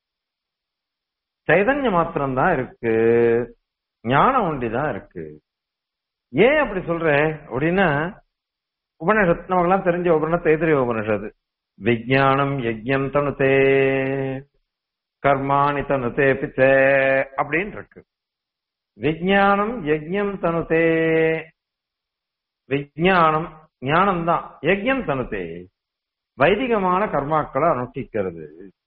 சைதன்ய மாத்திரம் தான் இருக்கு ஞானம் ஒண்டிதான் இருக்கு ஏன் அப்படி சொல்ற அப்படின்னா உபனிஷத் நமக்கெல்லாம் தெரிஞ்ச உபனிஷத் தைத்திரிய உபனிஷத்து விஜயானம் யஜ்யம் தனுதே கர்மாணி தனுதே பிச்ச அப்படின்னு இருக்கு விஜயானம் யஜ்யம் தனுதே விஜயானம் ஞானம் தான் யஜ்யம் தனுதே வைதிகமான கர்மாக்களை அனுஷ்டிக்கிறது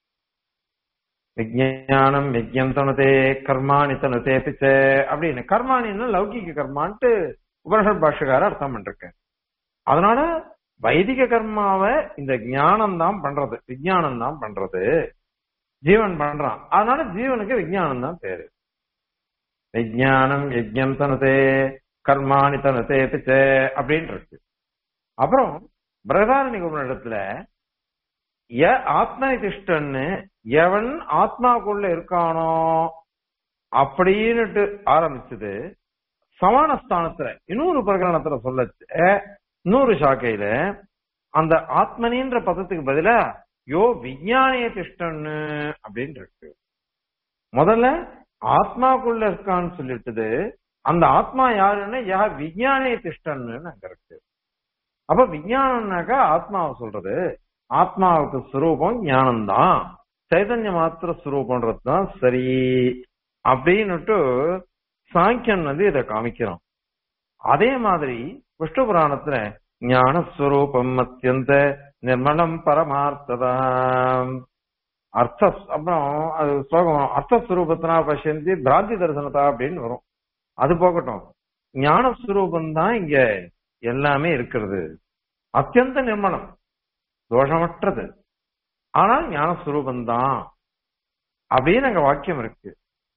விஜயானம் யஜ்யம் தனுதே கர்மாணி தனுதே பிச்ச அப்படின்னு கர்மானின்னா லௌகிக கர்மான்ட்டு உபனிஷத் பாஷகார அர்த்தம் பண்ணிருக்கேன் அதனால வைதிக கர்மாவை இந்த ஞானம் தான் பண்றது விஜயானம் தான் பண்றது ஜீவன் பண்றான் அதனால ஜீவனுக்கு விஜயானம் தான் பேரு விஜயானம் யஜ்யம் தனுதே கர்மாணி தனுதே பிச்ச அப்படின்னு இருக்கு அப்புறம் பிரகதாரணிக உபனிடத்துல ய ஆத்மனி திஷ்டன்னு எவன் ஆத்மாக்குள்ள இருக்கானோ அப்படின்னுட்டு ஆரம்பிச்சது சமான ஸ்தானத்துல இன்னொரு பிரகரணத்துல சொல்லச்சு இன்னொரு சாக்கையில அந்த ஆத்மனின்ற பதத்துக்கு பதிலா யோ விஞ்ஞானிய திஷ்டன்னு அப்படின்னு இருக்கு முதல்ல ஆத்மாக்குள்ள இருக்கான்னு சொல்லிட்டுது அந்த ஆத்மா யாருன்னு யா விஞ்ஞானிய திஷ்டன்னு அங்க இருக்கு அப்ப விஞ்ஞானம்னாக்கா ஆத்மாவை சொல்றது ஆத்மாவுக்கு சுரூபம் ஞானம்தான் சைதன்ய மாத்திர சுரூபம்ன்றது தான் சரி அப்படின்னுட்டு சாங்கியன் வந்து இதை காமிக்கிறோம் அதே மாதிரி விஷ்ணு புராணத்துல ஞானஸ்வரூபம் அத்தியந்த நிர்மலம் பரமார்த்ததாம் அர்த்த அப்புறம் அது ஸ்லோகம் அர்த்தஸ்வரூபத்தினா பசியந்தி பிராந்தி தரிசனத்தா அப்படின்னு வரும் அது போகட்டும் ஞானஸ்வரூபம் தான் இங்க எல்லாமே இருக்கிறது அத்தியந்த நிர்மலம் தோஷமற்றது ஆனால் ஞானஸ்வரூபம் தான் அப்படின்னு அங்க வாக்கியம் இருக்கு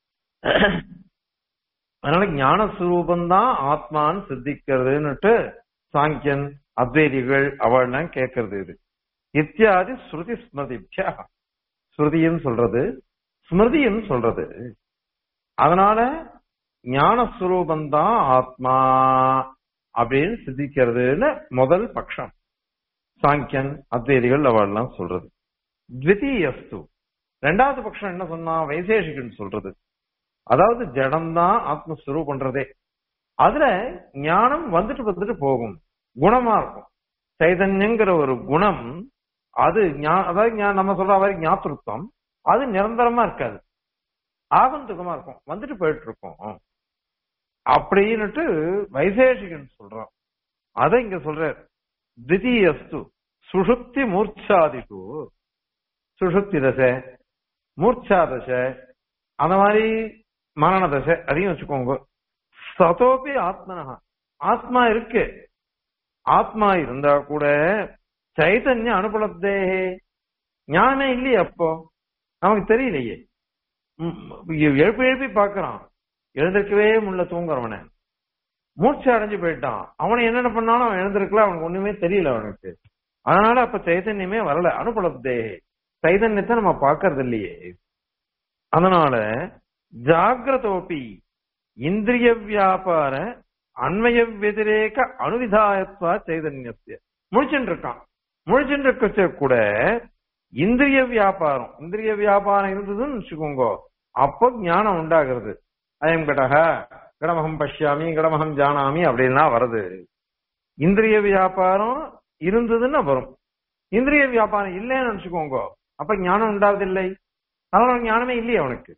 அதனால ஞானஸ்வரூபம் தான் ஆத்மான்னு சித்திக்கிறதுன்னுட்டு சாங்கியன் அத்வைதிகள் அவள்லாம் கேட்கறது இது இத்தியாதி ஸ்ருதி ஸ்மிருதிபியா ஸ்ருதியும் சொல்றது ஸ்மிருதியும் சொல்றது அதனால ஞானஸ்வரூபம் தான் ஆத்மா அப்படின்னு சித்திக்கிறதுன்னு முதல் பட்சம் சாங்கியன் அத்வைதிகள் அவள்லாம் சொல்றது த்விதீயஸ்து ரெண்டாவது பட்சம் என்ன சொன்னா வைசேஷிகன் சொல்றது அதாவது ஜடம்தான் ஆத்மஸ்வரூபன்றதே அதுல ஞானம் வந்துட்டு வந்துட்டு போகும் குணமா இருக்கும் சைதன்யங்கிற ஒரு குணம் அது அதாவது நம்ம சொல்ற மாதிரி ஞாபகம் அது நிரந்தரமா இருக்காது ஆகந்துகமா இருக்கும் வந்துட்டு போயிட்டு இருக்கும் அப்படின்னுட்டு வைசேஷிகன் சொல்றான் அதை இங்க சொல்ற திதீயஸ்து சுஷுப்தி மூர்ச்சாதிட்டு சுஷுப்தி தசை மூர்ச்சா தசை அந்த மாதிரி மரண தசை அதையும் வச்சுக்கோங்க சதோபி ஆத்மனஹா ஆத்மா இருக்கு ஆத்மா இருந்தா கூட சைதன்யம் அனுபலத்தே ஞானமே இல்லையே அப்போ நமக்கு தெரியலையே எழுப்பி எழுப்பி பாக்குறான் எழுந்திருக்கவே முள்ள தூங்குறவன மூச்சு அடைஞ்சு போயிட்டான் அவனை என்னென்ன பண்ணாலும் அவன் எழுந்திருக்கல அவனுக்கு ஒண்ணுமே தெரியல அவனுக்கு அதனால அப்ப சைதன்யமே வரல அனுபலத்தே சைதன்யத்தை நம்ம பாக்குறது இல்லையே அதனால ஜாகிரதோபி இந்திரிய வியாபார அண்மய வதிரேக அணுவிதாயத்வா சைதன்யத்திய முழிச்சுட்டு இருக்கான் முழிச்சுட்டு இருக்க கூட இந்திரிய வியாபாரம் இந்திரிய வியாபாரம் இருந்ததுன்னு வச்சுக்கோங்க அப்போ ஞானம் உண்டாகிறது அயம் கடக கடமகம் பஷ்யாமி கடமகம் ஜானாமி அப்படின்லாம் வருது இந்திரிய வியாபாரம் இருந்ததுன்னா வரும் இந்திரிய வியாபாரம் இல்லைன்னு நினைச்சுக்கோங்க அப்ப ஞானம் உண்டாவதில்லை அதனால ஞானமே இல்லையே அவனுக்கு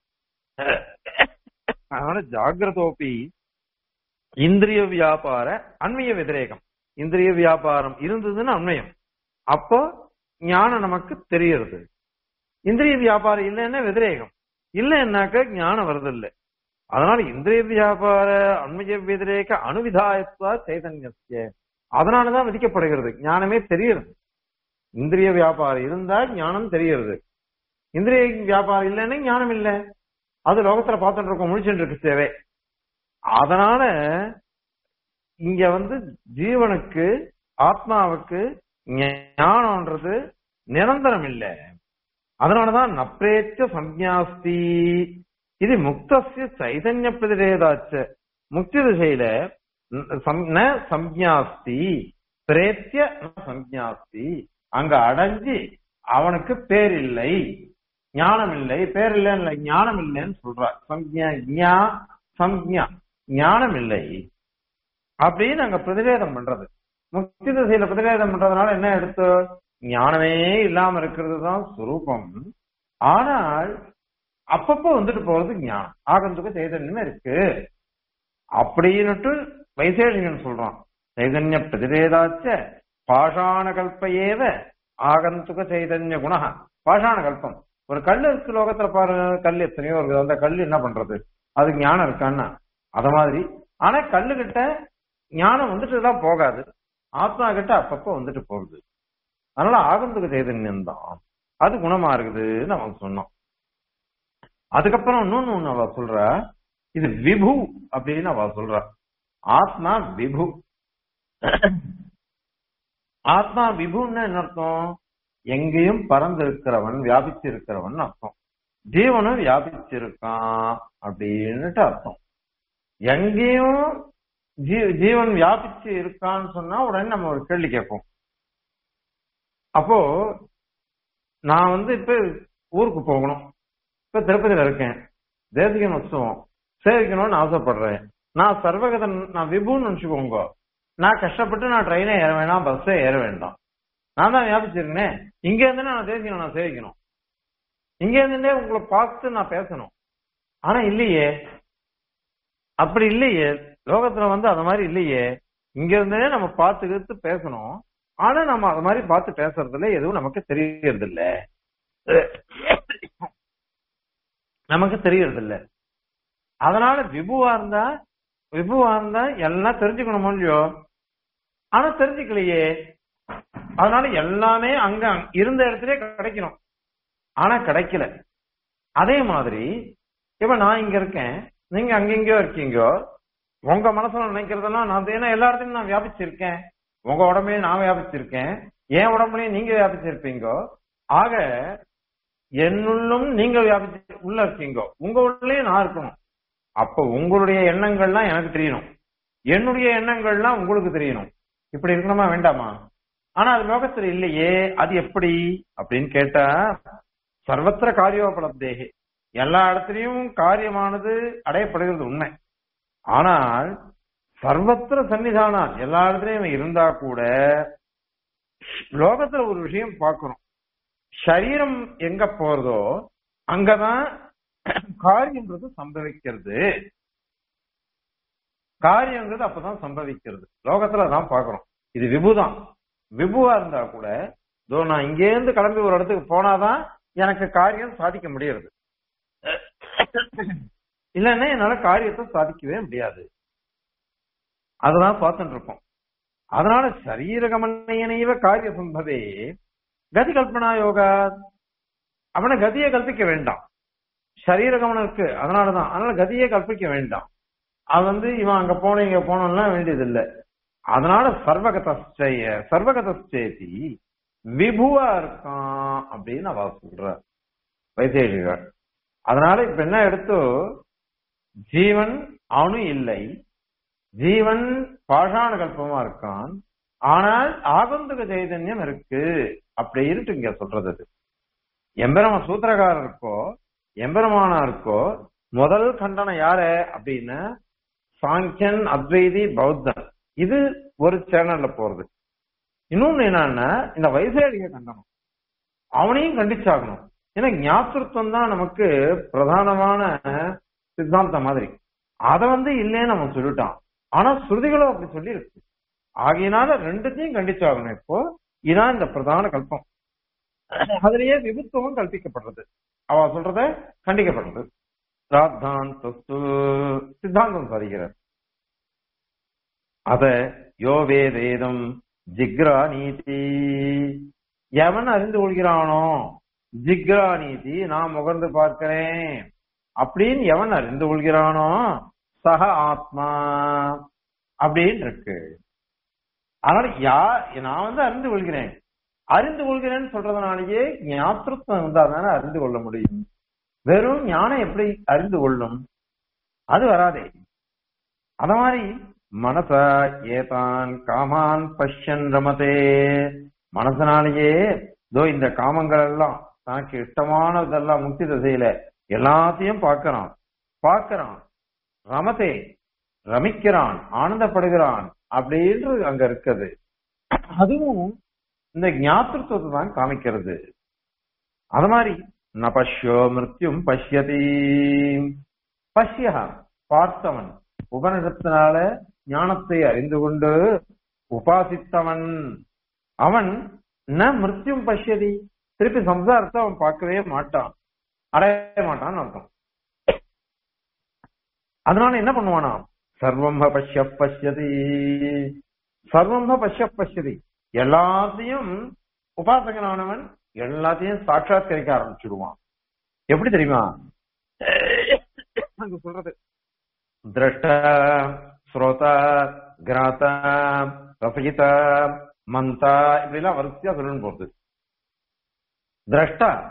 அதனால ஜாகிரதோப்பி இந்திரிய வியாபார அண்மைய விதிரேகம் இந்திரிய வியாபாரம் இருந்ததுன்னு அண்மையம் அப்போ ஞானம் நமக்கு தெரியறது இந்திரிய வியாபாரம் இல்லைன்னா விதிரேகம் இல்லைன்னாக்க ஞானம் வருது இல்லை அதனால இந்திரிய வியாபார அண்மைய விதிரேக அணுவிதாயத்துவ சைதன்யத்திய அதனாலதான் விதிக்கப்படுகிறது ஞானமே தெரியறது இந்திரிய வியாபாரம் இருந்தா ஞானம் தெரியறது இந்திரிய வியாபாரம் இல்லைன்னா ஞானம் இல்லை அது லோகத்துல பார்த்துட்டு இருக்கோம் முடிச்சுட்டு இருக்கு சேவை அதனால இங்க வந்து ஜீவனுக்கு ஆத்மாவுக்கு ஞானம்ன்றது நிரந்தரம் இல்லை அதனாலதான் நப்ரேச்ச சம்ஞாஸ்தி இது முக்தசிய சைதன்ய பிரதிரேதாச்ச முக்தி திசையில ந சம்ஞாஸ்தி பிரேத்திய சம்ஞாஸ்தி அங்க அடைஞ்சு அவனுக்கு பேர் இல்லை ஞானம் இல்லை பேர் இல்லை ஞானம் இல்லைன்னு சொல்றார் சம்ஞா சம்ஞா ஞானம் இல்லை அப்படின்னு அங்க பிரதிவேதம் பண்றது முக்தி திசையில பிரதிவேதம் பண்றதுனால என்ன எடுத்து ஞானமே இல்லாம இருக்கிறது தான் சுரூபம் ஆனால் அப்பப்போ வந்துட்டு போறது ஞானம் ஆகந்துக்கு சைதன்யம் இருக்கு அப்படின்னுட்டு வைசேஷிகன் சொல்றான் சைதன்ய பிரதிவேதாச்ச பாஷாண கல்பையேவ ஆகந்துக சைதன்ய குண பாஷாண கல்பம் ஒரு கல் இருக்கு லோகத்துல பாருங்க கல் எத்தனையோ இருக்குது அந்த கல் என்ன பண்றது அதுக்கு ஞானம் இருக்கான்னா அத மாதிரி ஆனா கல்லு கிட்ட ஞானம் வந்துட்டு தான் போகாது ஆத்மா கிட்ட அப்பப்போ வந்துட்டு போகுது அதனால ஆகந்துக சைதன்யம் தான் அது குணமா இருக்குதுன்னு அவன் சொன்னான் அதுக்கப்புறம் இன்னொன்னு ஒண்ணு அவ சொல்ற இது விபு அப்படின்னு அவ சொல்ற ஆத்மா விபு ஆத்மா விபுன்னு என்ன அர்த்தம் எங்கேயும் பறந்து இருக்கிறவன் வியாபிச்சு இருக்கிறவன் அர்த்தம் ஜீவனும் வியாபிச்சிருக்கான் அப்படின்னுட்டு அர்த்தம் எங்கேயும் ஜீவன் வியாபிச்சு இருக்கான்னு சொன்னா உடனே நம்ம ஒரு கேள்வி கேட்போம் அப்போ நான் வந்து இப்ப ஊருக்கு போகணும் இப்ப திருப்பதியில இருக்கேன் தேசிகன் உற்சவம் சேவிக்கணும்னு ஆசைப்படுறேன் நான் சர்வகதன் நான் விபுன்னு நினைச்சுக்கோங்க நான் கஷ்டப்பட்டு நான் ட்ரெயினே ஏற வேண்டாம் பஸ்ஸே ஏற வேண்டாம் நான் தான் வியாபிச்சிருக்கேன் இங்க இருந்து நான் தேசிகன் நான் சேவிக்கணும் இங்க இருந்தே உங்களை பார்த்து நான் பேசணும் ஆனா இல்லையே அப்படி இல்லையே லோகத்துல வந்து அந்த மாதிரி இல்லையே இங்க இருந்தே நம்ம பார்த்து கருத்து பேசணும் ஆனா நம்ம அது மாதிரி பார்த்து பேசுறதுல எதுவும் நமக்கு தெரியறது இல்ல நமக்கு தெரியறது இல்ல அதனால விபுவா இருந்தா விபுவா இருந்தா எல்லாம் தெரிஞ்சுக்கணுமோ இல்லையோ ஆனா தெரிஞ்சுக்கலையே அதனால எல்லாமே அங்க இருந்த இடத்துல கிடைக்கணும் ஆனா கிடைக்கல அதே மாதிரி இப்ப நான் இங்க இருக்கேன் நீங்க அங்கெங்கயோ இருக்கீங்கோ உங்க மனசுல நினைக்கிறதெல்லாம் நான் ஏன்னா எல்லா இடத்துலயும் நான் வியாபிச்சிருக்கேன் உங்க உடம்பையும் நான் வியாபிச்சிருக்கேன் என் உடம்புலையும் நீங்க வியாபிச்சிருப்பீங்கோ ஆக என்னுள்ளும் நீங்க வியாபிச்சு உள்ள இருக்கீங்கோ உங்க உள்ளயும் நான் இருக்கணும் அப்ப உங்களுடைய எண்ணங்கள்லாம் எனக்கு தெரியணும் என்னுடைய எண்ணங்கள்லாம் உங்களுக்கு தெரியணும் இப்படி இருக்கணுமா வேண்டாமா ஆனா அது லோகத்துல இல்லையே அது எப்படி அப்படின்னு கேட்டா சர்வத்திர காரியோபலப்தேகே எல்லா இடத்துலயும் காரியமானது அடையப்படுகிறது உண்மை ஆனால் சர்வத்திர சன்னிதானம் எல்லா இடத்துலயும் இருந்தா கூட லோகத்துல ஒரு விஷயம் பார்க்கணும் சரீரம் எங்க போறதோ அங்கதான் காரியம்ன்றது சம்பவிக்கிறது காரியங்கிறது அப்பதான் சம்பவிக்கிறது லோகத்துல தான் பாக்குறோம் இது விபுதான் விபுவா இருந்தா கூட இதோ நான் இங்கேருந்து கிளம்பி ஒரு இடத்துக்கு போனாதான் எனக்கு காரியம் சாதிக்க முடியறது இல்லைன்னா என்னால காரியத்தை சாதிக்கவே முடியாது அததான் பார்த்துட்டு இருக்கோம் அதனால சரீரகமனையனைவ காரிய சம்பவே கதி கல்பனா யோகா அவனை கதியை கல்பிக்க வேண்டாம் சரீரகமனம் இருக்கு அதனாலதான் அதனால கதியை கல்பிக்க வேண்டாம் அது வந்து இவன் அங்க போன இங்க போனோம்லாம் வேண்டியது இல்லை அதனால சர்வகதஸ்டைய சர்வகதஸ்தேதி விபுவா இருக்கான் அப்படின்னு அவ சொல்ற வைசேஷிகர் அதனால இப்ப என்ன எடுத்தோ ஜீவன் அணு இல்லை ஜீவன் பாஷாண கல்பமா இருக்கான் ஆனால் ஆகந்துக சைதன்யம் இருக்கு அப்படின்னு இங்க சொல்றது அது எம்பெரும சூத்திரகாரருக்கோ எம்பெருமானாருக்கோ முதல் கண்டனம் யாரு அப்படின்னு சாங்கியன் அத்வைதி பௌத்தன் இது ஒரு சேனல்ல போறது இன்னொன்னு என்னன்னா இந்த வைசேடிக கண்டனம் அவனையும் கண்டிச்சாகணும் ஏன்னா ஞாபகத்துவம் தான் நமக்கு பிரதானமான சித்தாந்தம் மாதிரி அத வந்து இல்லைன்னு அவன் சொல்லிட்டான் ஆனா ஸ்ருதிகளும் அப்படி சொல்லி இருக்கு ஆகையினால ரெண்டுத்தையும் கண்டிச்சாகணும் இப்போ இதான் இந்த பிரதான கல்பம் அதுலயே விபத்துவம் கல்பிக்கப்படுறது அவ சொல்றத கண்டிக்கப்படுறது ராத்தாந்தஸ்து சித்தாந்தம் சாதிக்கிறார் அத யோ வேதேதம் ஜிக்ரா நீதி எவன் அறிந்து கொள்கிறானோ ஜிக்ரா நீதி நான் முகர்ந்து பார்க்கிறேன் அப்படின்னு எவன் அறிந்து கொள்கிறானோ சக ஆத்மா அப்படின்னு இருக்கு அதனால யார் நான் வந்து அறிந்து கொள்கிறேன் அறிந்து கொள்கிறேன்னு சொல்றதுனாலயே ஞாபகத்துவம் இருந்தா தானே அறிந்து கொள்ள முடியும் வெறும் ஞானம் எப்படி அறிந்து கொள்ளும் அது வராதே அத மாதிரி மனச ஏதான் காமான் பஷ்யன் ரமதே மனசனாலேயே இதோ இந்த காமங்கள் எல்லாம் தனக்கு இஷ்டமானதெல்லாம் முக்தி திசையில எல்லாத்தையும் பார்க்கறான் பார்க்கறான் ரமதே ரமிக்கிறான் ஆனந்தப்படுகிறான் அப்படின்றது அங்க இருக்குது அதுவும் இந்த ஞாபகத்துவத்தை தான் காமிக்கிறது அது மாதிரி ந பஷ்யோ மிருத்யும் பஷ்யதி பஷ்யா பார்த்தவன் உபனிஷத்தினால ஞானத்தை அறிந்து கொண்டு உபாசித்தவன் அவன் ந மிருத்யும் பஷ்யதி திருப்பி சம்சாரத்தை அவன் பார்க்கவே மாட்டான் அடைய மாட்டான்னு அர்த்தம் அதனால என்ன பண்ணுவானா சர்வம்ப பஷ்ய பஷ்யதி சர்வம்ப பஷ்ய பஷ்யதி எல்லாத்தையும் உபாசகனானவன் எல்லாத்தையும் சாட்சாத்கரிக்க ஆரம்பிச்சுடுவான் எப்படி தெரியுமா அங்க சொல்றது திரஷ்ட ஸ்ரோத கிராத ரசகித மந்தா இப்படி எல்லாம் வரிசையா சொல்லணும் போகுது திரஷ்டா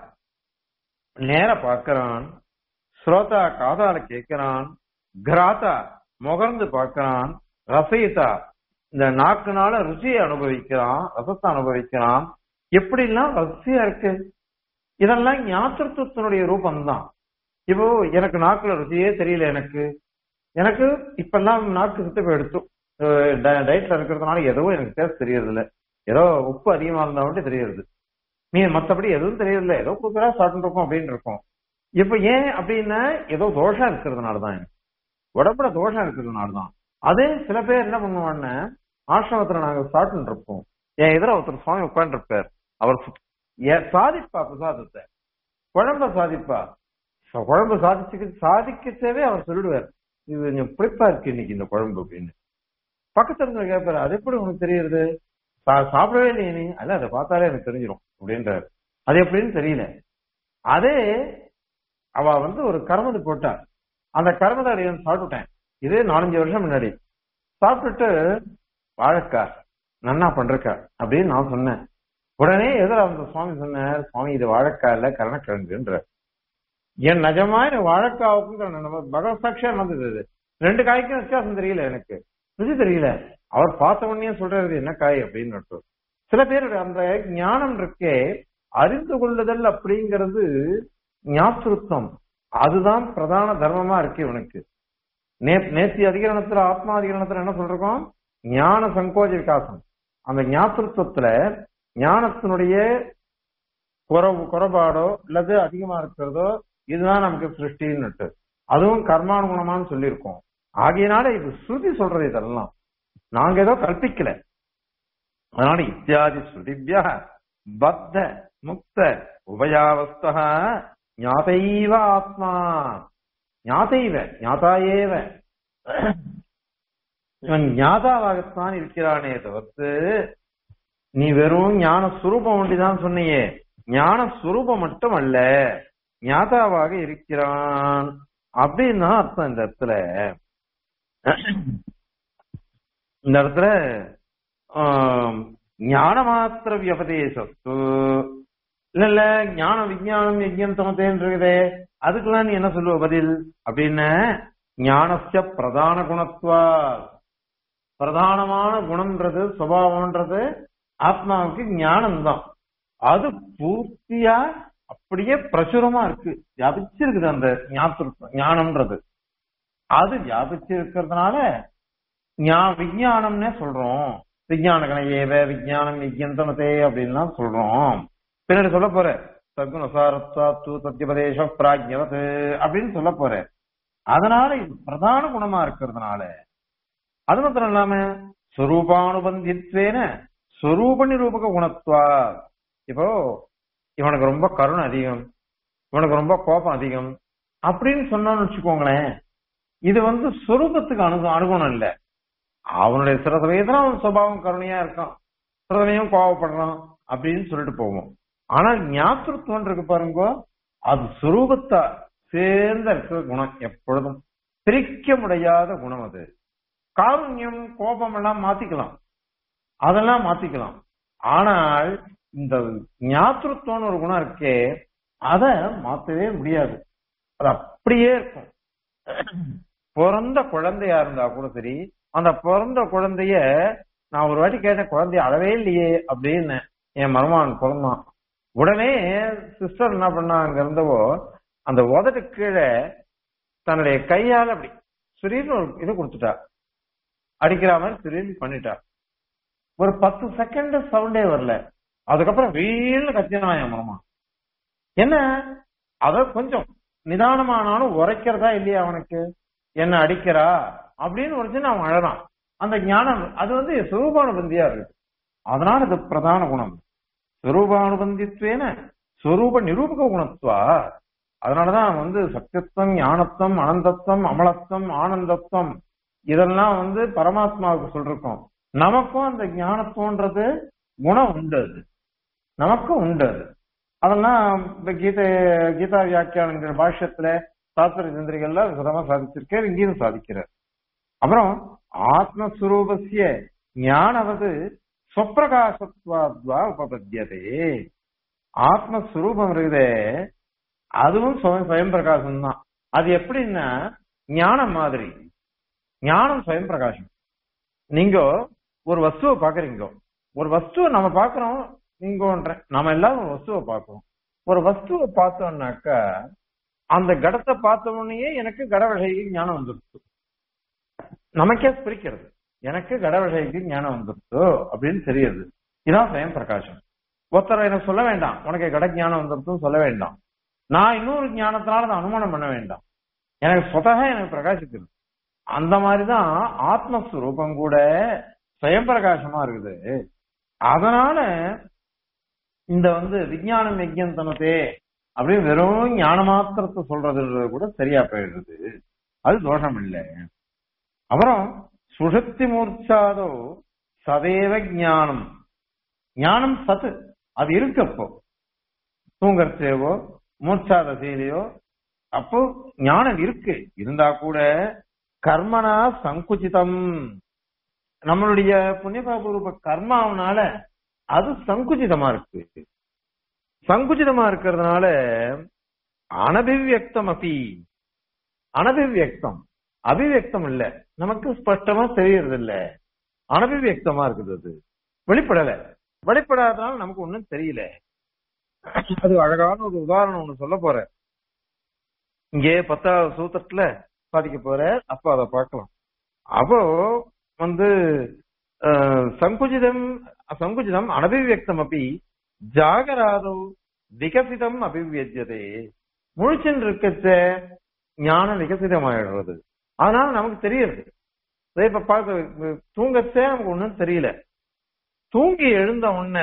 நேர பார்க்கறான் ஸ்ரோதா காதால கேட்கிறான் கிராத்தா முகர்ந்து பார்க்கறான் ரசயிதா இந்த நாக்குனால ருசியை அனுபவிக்கிறான் ரசத்தை அனுபவிக்கிறான் எப்படி எல்லாம் ரசியா இருக்கு இதெல்லாம் ஞாபகத்துவத்தினுடைய ரூபம்தான் இப்போ எனக்கு நாக்குல ருசியே தெரியல எனக்கு எனக்கு இப்பெல்லாம் நாக்கு சுத்த போய் எடுத்து டயட்ல இருக்கிறதுனால ஏதோ எனக்கு டேஸ்ட் தெரியறது இல்ல ஏதோ உப்பு அதிகமா இருந்தா மட்டும் தெரியறது நீ மத்தபடி எதுவும் தெரியல ஏதோ புதுசா சாப்பிட்டு இருக்கோம் அப்படின்னு இருக்கும் இப்ப ஏன் அப்படின்னா ஏதோ தோஷம் இருக்கிறதுனாலதான் எனக்கு உடம்புல தோஷம் இருக்கிறதுனாலதான் அதே சில பேர் என்ன பண்ணுவான்னு ஆசிரமத்துல நாங்க சாப்பிட்டு இருப்போம் என் எதிர ஒருத்தர் சுவாமி உட்கார்ந்து இருப்பார் அவர் சாதிப்பா பிரசாதத்தை குழம்ப சாதிப்பா குழம்பு சாதிச்சுக்கு சாதிக்கச்சவே அவர் சொல்லிடுவார் இது கொஞ்சம் புளிப்பா இருக்கு இன்னைக்கு இந்த குழம்பு அப்படின்னு பக்கத்துல இருந்து கேட்பாரு அது எப்படி உனக்கு தெரியுது சாப்பிடவே இல்லையே நீ அல்ல அதை பார்த்தாலே எனக்கு தெரிஞ்சிடும் அப்படின்றாரு அது எப்படின்னு தெரியல அதே அவ வந்து ஒரு கரமது போட்டா அந்த கரமதை அடியன் சாப்பிட்டுட்டேன் இதே நாலஞ்சு வருஷம் முன்னாடி சாப்பிட்டுட்டு வாழைக்காய் நன்னா பண்றக்கா அப்படின்னு நான் சொன்னேன் உடனே எதிர அந்த சுவாமி சொன்னார் சுவாமி இது வாழைக்காய் இல்ல கரணக்கிழங்குன்ற என் நிஜமா எனக்கு வாழைக்காவுக்கும் பகவத் சாட்சியா நடந்தது இது ரெண்டு காய்க்கும் வித்தியாசம் தெரியல எனக்கு ருசி தெரியல அவர் பார்த்த உடனே சொல்றது என்ன காய் அப்படின்னு சில பேர் அந்த ஞானம் இருக்கே அறிந்து கொள்ளுதல் அப்படிங்கிறது ஞாபகம் அதுதான் பிரதான தர்மமா இருக்கு இவனுக்கு நே நேத்தி அதிகரணத்துல ஆத்மா அதிகரணத்துல என்ன சொல்றோம் ஞான சங்கோஜ விகாசம் அந்த ஞாபகத்துவத்துல ஞானத்தினுடைய குறவு குறைபாடோ அல்லது அதிகமா இருக்கிறதோ இதுதான் நமக்கு சிருஷ்டின்னு அதுவும் கர்மானுகுணமான்னு சொல்லியிருக்கோம் ஆகையினால இது ஸ்ருதி சொல்றது இதெல்லாம் நாங்க ஏதோ கல்பிக்கல அதனால இத்தியாதி ஸ்ருதிபியா பத்த முக்த உபயாவஸ்தா ஞாதைவ ஆத்மா ஞாதைவ ஞாதாயேவ இவன் ஞாதாவாகத்தான் இருக்கிறானே தவிர்த்து நீ வெறும் ஞான சுரூபம் ஒன்றிதான் சொன்னியே ஞான சுரூபம் மட்டும் அல்ல ஞாதாவாக இருக்கிறான் அப்படின்னு தான் அர்த்தம் இந்த இடத்துல இந்த இடத்துல ஞான மாத்திர வியபதேசத்து இல்ல இல்ல ஞான விஜயானம் யஜ்யம் தமத்தேன்றதே அதுக்கெல்லாம் நீ என்ன சொல்லுவ பதில் அப்படின்னு ஞானஸ்ய பிரதான குணத்துவா பிரதானமான குணம்ன்றது சுபாவம்ன்றது ஆத்மாவுக்கு ஞானம் தான் அது பூர்த்தியா அப்படியே பிரசுரமா இருக்கு வியாபிச்சிருக்குது அந்த ஞாபகம் ஞானம்ன்றது அது வியாபிச்சு இருக்கிறதுனால விஜயானம்னே சொல்றோம் விஜயான கணையேவ விஜயானம் விஜயந்தமதே அப்படின்லாம் சொல்றோம் பின்னாடி சொல்ல போற சகுணசாரத்வாத்து சத்தியபதேச பிராஜ்யவத் அப்படின்னு சொல்ல போறேன் அதனால இது பிரதான குணமா இருக்கிறதுனால அது மாத்திரம் இல்லாம ஸ்வரூபானுபந்தித்வேன ஸ்வரூப நிரூபக குணத்வா இப்போ இவனுக்கு ரொம்ப கருணை அதிகம் இவனுக்கு ரொம்ப கோபம் அதிகம் அப்படின்னு சொன்னான்னு வச்சுக்கோங்களேன் இது வந்து ஸ்வரூபத்துக்கு அனு அனுகுணம் இல்ல அவனுடைய சில சமயத்துல அவன் சுபாவம் கருணையா இருக்கான் சில சமயம் கோவப்படுறான் அப்படின்னு சொல்லிட்டு போவோம் ஆனா ஞாபகத்துவம் இருக்கு பாருங்க அது சுரூபத்தா சேர்ந்த இருக்கிற குணம் எப்பொழுதும் பிரிக்க முடியாத குணம் அது காருண்யம் கோபம் எல்லாம் மாத்திக்கலாம் அதெல்லாம் மாத்திக்கலாம் ஆனால் இந்த ஞாபகத்துவம்னு ஒரு குணம் இருக்கே அத மாத்தவே முடியாது அது அப்படியே இருக்கும் பிறந்த குழந்தையா இருந்தா கூட சரி அந்த பிறந்த குழந்தைய நான் ஒரு வாட்டி கேட்டேன் குழந்தைய அழவே இல்லையே அப்படின்னு என் மருமான் பிறந்தான் உடனே சிஸ்டர் என்ன பண்ணா அங்க இருந்தவோ அந்த உதட்டு கீழே தன்னுடைய கையால அப்படி சுரீர்னு ஒரு இது கொடுத்துட்டா அடிக்கிற மாதிரி சுரீர்னு பண்ணிட்டா ஒரு பத்து செகண்ட் சவுண்டே வரல அதுக்கப்புறம் வீழ்னு கத்தினான் என் மருமான் என்ன அத கொஞ்சம் நிதானமானாலும் உரைக்கிறதா இல்லையா அவனுக்கு என்ன அடிக்கிறா அப்படின்னு ஒரு சின்ன அவன் அழறான் அந்த ஞானம் அது வந்து சுரூபானுபந்தியா இருக்கு அதனால இது பிரதான குணம் சுரூபானுபந்தித்வேன ஸ்வரூப நிரூபக குணத்துவா அதனாலதான் வந்து சத்தியத்துவம் ஞானத்துவம் அனந்தத்துவம் அமலத்துவம் ஆனந்தத்துவம் இதெல்லாம் வந்து பரமாத்மாவுக்கு சொல்றோம் நமக்கும் அந்த ஞானத்துவன்றது குணம் உண்டு அது நமக்கும் உண்டு அது அதெல்லாம் இந்த கீதை கீதா வியாக்கியானங்கிற பாஷ்யத்துல சாஸ்திர சிந்திரிகள்ல விதமா சாதிச்சிருக்கார் இங்கேயும் சாதிக்கிறார் அப்புறம் ஆத்மஸ்வரூபசிய ஞானவது சொப்பிரகாசத்வாத்வா உபபத்தியதே ஆத்மஸ்வரூபம் இருக்குதே அதுவும் சுயம் பிரகாசம் தான் அது எப்படின்னா ஞானம் மாதிரி ஞானம் சுயம் பிரகாசம் நீங்க ஒரு வஸ்துவை பாக்குறீங்க ஒரு வஸ்துவை நம்ம பாக்குறோம் நீங்கன்ற நம்ம எல்லாரும் ஒரு வஸ்துவை பார்க்கிறோம் ஒரு வஸ்துவை பார்த்தோம்னாக்கா அந்த கடத்தை பார்த்த உடனேயே எனக்கு கட விஷயக்கு ஞானம் வந்துருச்சு நமக்கே பிரிக்கிறது எனக்கு கட விஷயக்கு ஞானம் வந்துருச்சு அப்படின்னு தெரியுது இதான் சுயம் பிரகாசம் ஒருத்தர் எனக்கு சொல்ல வேண்டாம் உனக்கு கட ஞானம் வந்துருச்சுன்னு சொல்ல வேண்டாம் நான் இன்னொரு ஞானத்தினால அதை அனுமானம் பண்ண வேண்டாம் எனக்கு சொதக எனக்கு பிரகாசிக்குது அந்த மாதிரிதான் ஆத்மஸ்வரூபம் கூட சுயம் பிரகாசமா இருக்குது அதனால இந்த வந்து விஞ்ஞானம் யஜ்யம் தனத்தே அப்படியே வெறும் ஞான மாத்திரத்தை சொல்றது கூட சரியா போயிடுறது அது தோஷம் இல்லை அப்புறம் சுஷக்தி மூர்ச்சாதோ சதேவ ஞானம் ஞானம் சத்து அது இருக்கு அப்போ தூங்கறச்சேவோ மூர்ச்சாத செய்தியோ அப்போ ஞானம் இருக்கு இருந்தா கூட கர்மனா சங்குச்சிதம் நம்மளுடைய புண்ணியபாபூர்வ கர்மாவனால அது சங்குச்சிதமா இருக்கு சங்குச்சிதமா இருக்கிறதுனால அனபிவியக்தம் அப்பி அனபிவியக்தம் அபிவியக்தம் இல்ல நமக்கு ஸ்பஷ்டமா தெரியறது இல்ல அனபிவியக்தமா இருக்குது அது வெளிப்படல வெளிப்படாதனால நமக்கு ஒண்ணும் தெரியல அது அழகான ஒரு உதாரணம் ஒண்ணு சொல்ல போறேன் இங்கே பத்தாவது சூத்திரத்துல சாதிக்க போற அப்ப அதை பார்க்கலாம் அப்போ வந்து சங்குஜிதம் சங்குஜிதம் அனபிவியக்தம் அப்படி ஜாகராதோ விகசிதம் அபிவியஜதே முழிச்சுன்னு இருக்கச்ச ஞானம் விகசிதமாயிடுறது அதனால நமக்கு தெரியுது இப்ப பார்க்க தூங்கச்சே நமக்கு ஒண்ணும் தெரியல தூங்கி எழுந்த உடனே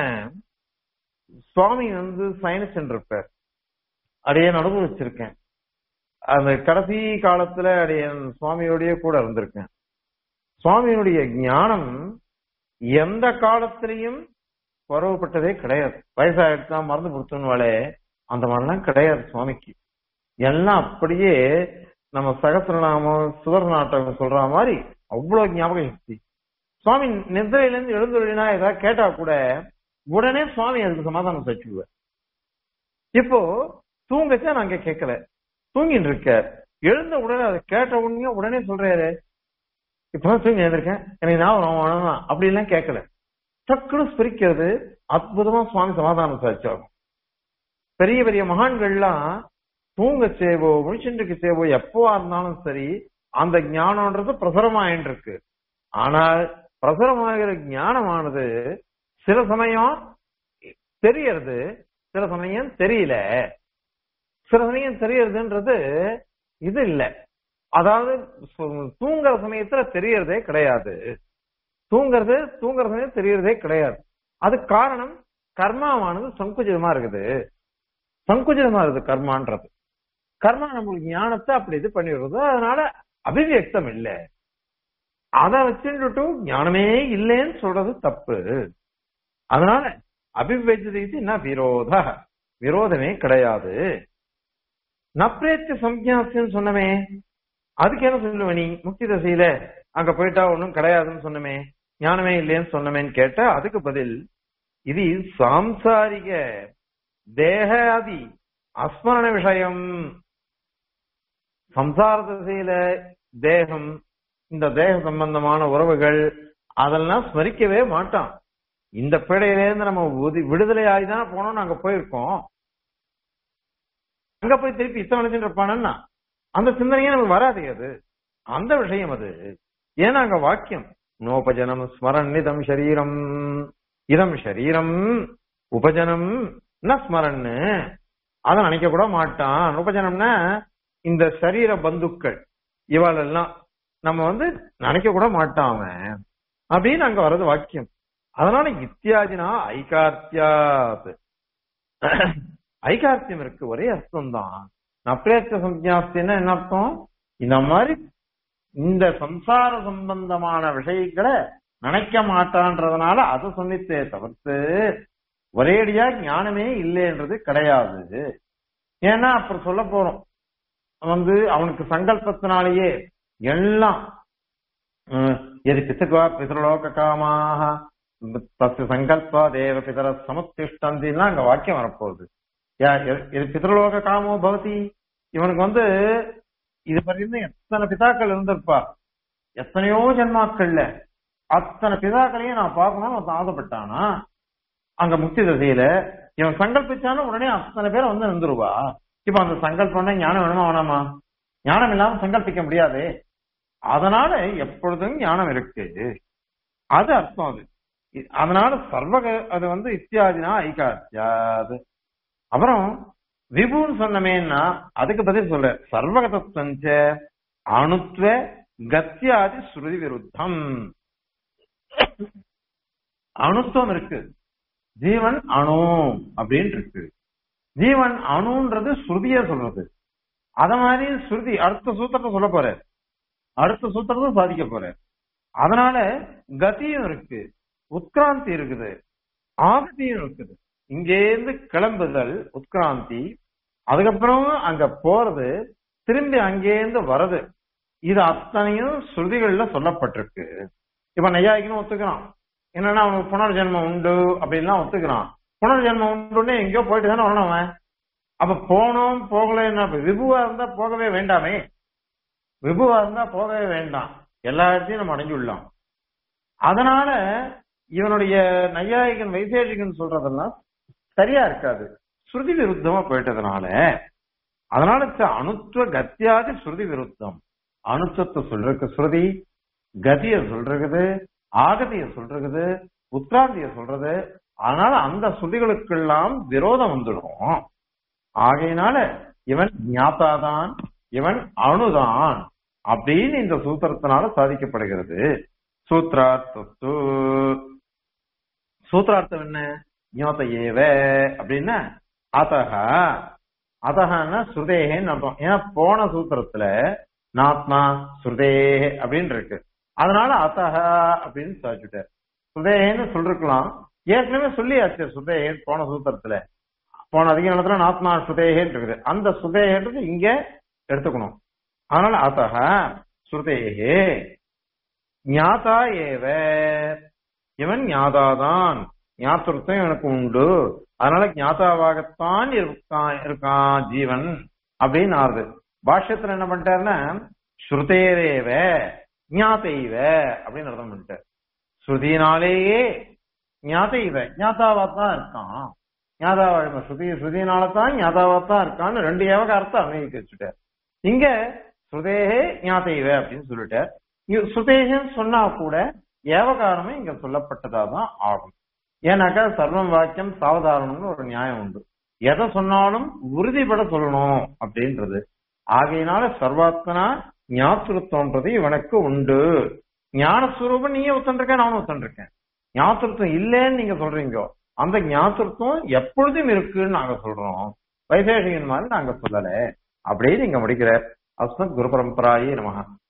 சுவாமி வந்து சயனிச்சு இருப்பார் அடைய நடுவு வச்சிருக்கேன் அந்த கடைசி காலத்துல அடைய சுவாமியோடய கூட இருந்திருக்கேன் சுவாமியினுடைய ஞானம் எந்த காலத்திலையும் குறவுப்பட்டதே கிடையாது வயசாயிடுச்சா மறந்து கொடுத்தோம்னாலே அந்த மாதிரிலாம் கிடையாது சுவாமிக்கு எல்லாம் அப்படியே நம்ம சகசிரநாமம் சுவர்நாட்டம் சொல்ற மாதிரி அவ்வளவு ஞாபக சக்தி சுவாமி நிதிரையில இருந்து எழுந்துருனா ஏதாவது கேட்டா கூட உடனே சுவாமி அதுக்கு சமாதானம் வச்சுக்குவார் இப்போ தூங்கச்சா நாங்க கேட்கல தூங்கிட்டு இருக்க எழுந்த உடனே அதை கேட்ட உடனே உடனே சொல்றாரு இப்பதான் தூங்கி எழுந்திருக்கேன் எனக்கு ஞாபகம் வேணும் அப்படி எல்லாம் கேட்கல டக்குன்னு ஸ்பிரிக்கிறது அற்புதமா சுவாமி சமாதானம் சாதிச்சாகும் பெரிய பெரிய மகான்கள்லாம் தூங்க சேவோ முழிச்சுருக்கு சேவோ எப்பவா இருந்தாலும் சரி அந்த ஞானம்ன்றது பிரசுரமாயின்னு இருக்கு ஆனால் பிரசுரமாகிற ஞானமானது சில சமயம் தெரியறது சில சமயம் தெரியல சில சமயம் தெரியறதுன்றது இது இல்ல அதாவது சு- தூங்குற சமயத்துல தெரியறதே கிடையாது தூங்குறது தூங்குற சமயம் தெரியறதே கிடையாது அது காரணம் கர்மாவானது சங்குச்சிதமா இருக்குது சங்குச்சிதமா இருக்குது கர்மான்றது கர்மா நம்மளுக்கு ஞானத்தை அப்படி இது பண்ணிடுறது அதனால அபிவியக்தம் இல்ல அதை வச்சுட்டு ஞானமே இல்லைன்னு சொல்றது தப்பு அதனால அபிவியஜதி என்ன விரோத விரோதமே கிடையாது நப்ரேத்திய சம்யாசின்னு சொன்னமே அதுக்கு என்ன சொல்லுவ நீ முக்தி தசையில அங்க போயிட்டா ஒண்ணும் கிடையாதுன்னு சொன்னமே ஞானமே இல்லைன்னு சொன்னமேன்னு கேட்டா அதுக்கு பதில் இது சாம்சாரிக தேகாதி அஸ்மரண விஷயம் சம்சார திசையில தேகம் இந்த தேக சம்பந்தமான உறவுகள் அதெல்லாம் ஸ்மரிக்கவே மாட்டான் இந்த பிழையிலேருந்து நம்ம உதி- விடுதலை ஆகிதான் போனோம் நாங்க போயிருக்கோம் அங்க போய் திருப்பி இத்தனை நினைச்சுட்டு இருப்பானா அந்த சிந்தனையே நமக்கு வராது அது அந்த விஷயம் அது ஏன்னா அங்க வாக்கியம் நோபஜனம் ஸ்மரன் இதம் சரீரம் இதம் சரீரம் உபஜனம் ந ஸ்மரன்னு அதை நினைக்க கூட மாட்டான் உபஜனம்னா இந்த சரீர பந்துக்கள் இவாள் எல்லாம் நம்ம வந்து நினைக்க கூட மாட்டான் அவன் அப்படின்னு அங்க வர்றது வாக்கியம் அதனால இத்தியாதினா ஐகார்த்தியாத் ஐகார்த்தியம் இருக்கு ஒரே அர்த்தம் தான் நப்ரேத்த சம்யாஸ்தின்னா என்ன அர்த்தம் இந்த மாதிரி இந்த சம்சார சம்பந்தமான விஷயங்களை நினைக்க மாட்டான்றதுனால அதை சொன்னித்தே தவிர்த்து ஒரேடியா ஞானமே இல்லைன்றது கிடையாது ஏன்னா அப்புறம் சொல்ல போறோம் வந்து அவனுக்கு சங்கல்பத்தினாலேயே எல்லாம் ஹம், எது பித்துக்கா பிதரலோக காமாக தஸ்ய சங்கல்பா தேவ பிதர சமுத்திஷ்டந்திலாம் அங்க வாக்கியம் வரப்போகுது யா- எ- இது பிதரலோக காமோ பவதி இவனுக்கு வந்து இது வரையும் எத்தனை பிதாக்கள் இருந்திருப்பா எத்தனையோ ஜென்மாக்கள்ல அத்தனை பிதாக்களையும் நான் பார்க்கணும்னு ஒருத்தன் ஆசைப்பட்டானா அங்க முக்தி திசையில இவன் சங்கல்பிச்சாலும் உடனே அத்தனை பேரை வந்து நின்றுருவா இப்ப அந்த சங்கல்பம்னா ஞானம் வேணுமா வேணாமா ஞானம் இல்லாம சங்கல்பிக்க முடியாது அதனால எப்பொழுதும் ஞானம் இருக்கு அது அர்த்தம் அது இ- அதனால சர்வக அது வந்து இத்தியாதினா ஐகாத்தியாது அப்புறம் விபுன்னு சொன்னமேன்னா அதுக்கு பதில் சொல்ற சர்வகதத்வஞ்ச அணுத்வ கத்தியாதி ஸ்ருதி விருத்தம் அணுத்துவம் இருக்கு ஜீவன் அணு அப்படின்னு இருக்கு ஜீவன் அணுன்றது ஸ்ருதிய சொல்றது அத மாதிரி ஸ்ருதி அடுத்த சூத்திரத்தை சொல்ல போற அடுத்த சூத்திரத்தை சாதிக்க போற அதனால கதியும் இருக்கு உத்கிராந்தி இருக்குது ஆகதியும் இருக்குது இங்கேருந்து கிளம்புதல் உத்கிராந்தி அதுக்கப்புறம் அங்க போறது திரும்பி அங்கேருந்து வர்றது இது அத்தனையும் ஸ்ருதிகள்ல சொல்லப்பட்டிருக்கு இப்ப நையாயிக்கணும் ஒத்துக்கிறான் என்னன்னா அவனுக்கு புனர்ஜென்மம் உண்டு அப்படின்லாம் ஒத்துக்கிறான் புனர்ஜென்மம் உண்டுன்னு எங்கேயோ போயிட்டு தானே வரணும் அவன் அப்ப போனோம் போகல என்ன விபுவா இருந்தா போகவே வேண்டாமே விபுவா இருந்தா போகவே வேண்டாம் எல்லா இடத்தையும் நம்ம அடைஞ்சுள்ளோம் அதனால இவனுடைய நையாயிகன் வைசேஷிகன் சொல்றதெல்லாம் சரியா இருக்காது ஸ்ருதி விருத்தமா போயிட்டதுனால அதனால ச- அணுத்துவ கத்தியாதி ஸ்ருதி விருத்தம் அணுத்துவத்தை சொல்றதுக்கு ஸ்ருதி கதிய சொல்றது ஆகதிய சொல்றது உத்ராந்திய சொல்றது அதனால அந்த ஸ்ருதிகளுக்கெல்லாம் விரோதம் வந்துடும் ஆகையினால இவன் ஞாத்தாதான் இவன் அணுதான் அப்படின்னு இந்த சூத்திரத்தினால சாதிக்கப்படுகிறது சூத்ரார்த்தத்து சூத்ரார்த்தம் என்ன ஞாத்த ஏவ அப்படின்னா அதக அதகன்னா ஸ்ருதேகன்னு அர்த்தம் ஏன்னா போன சூத்திரத்துல நாத்மா ஸ்ருதேஹே அப்படின்னு இருக்கு அதனால அதக அப்படின்னு சாதிச்சுட்டார் சுதேகன்னு சொல்லிருக்கலாம் ஏற்கனவே சொல்லியாச்சு சுதேகன் போன சூத்திரத்துல போன அதிக நேரத்துல நாத்மா சுதேகன் இருக்குது அந்த சுதேகன்றது இங்க எடுத்துக்கணும் அதனால அத்தக ஸ்ருதேகே ஞாதா ஏவ இவன் ஞாதாதான் ஞாபகத்துவம் எனக்கு உண்டு அதனால ஞாதாவாகத்தான் இருக்கான் இருக்கான் ஜீவன் அப்படின்னு ஆறுது பாஷ்யத்துல என்ன பண்ணிட்டாருன்னா ஸ்ருதேரேவ ஞாதைவ அப்படின்னு அர்த்தம் பண்ணிட்டார் ஸ்ருதியினாலேயே ஞாதைவ ஞாதாவா தான் இருக்கான் ஞாதாவா ஸ்ருதி ஸ்ருதியினாலதான் ஞாதாவா தான் இருக்கான்னு ரெண்டு ஏவகாரத்தை அன்வயிக்க வச்சுட்டார் இங்க ஸ்ருதேகே ஞாதைவ அப்படின்னு சொல்லிட்டார் இங்க சுதேகன்னு சொன்னா கூட ஏவகாரமே இங்க சொல்லப்பட்டதா தான் ஆகும் ஏன்னாக்கா சர்வம் வாக்கியம் சாவதாரணம்னு ஒரு நியாயம் உண்டு எதை சொன்னாலும் உறுதிப்பட சொல்லணும் அப்படின்றது ஆகையினால சர்வாத்மனா ஞாத்திருத்தம்ன்றது இவனுக்கு உண்டு ஞானஸ்வரூபம் நீயே ஒத்துருக்க நானும் ஒத்துருக்கேன் ஞாத்திருத்தம் இல்லைன்னு நீங்க சொல்றீங்க அந்த ஞாத்திருத்தம் எப்பொழுதும் இருக்குன்னு நாங்க சொல்றோம் வைசேஷிகன் மாதிரி நாங்க சொல்லல அப்படியே நீங்க முடிக்கிற அஸ்மத் குரு பரம்பராயே நமக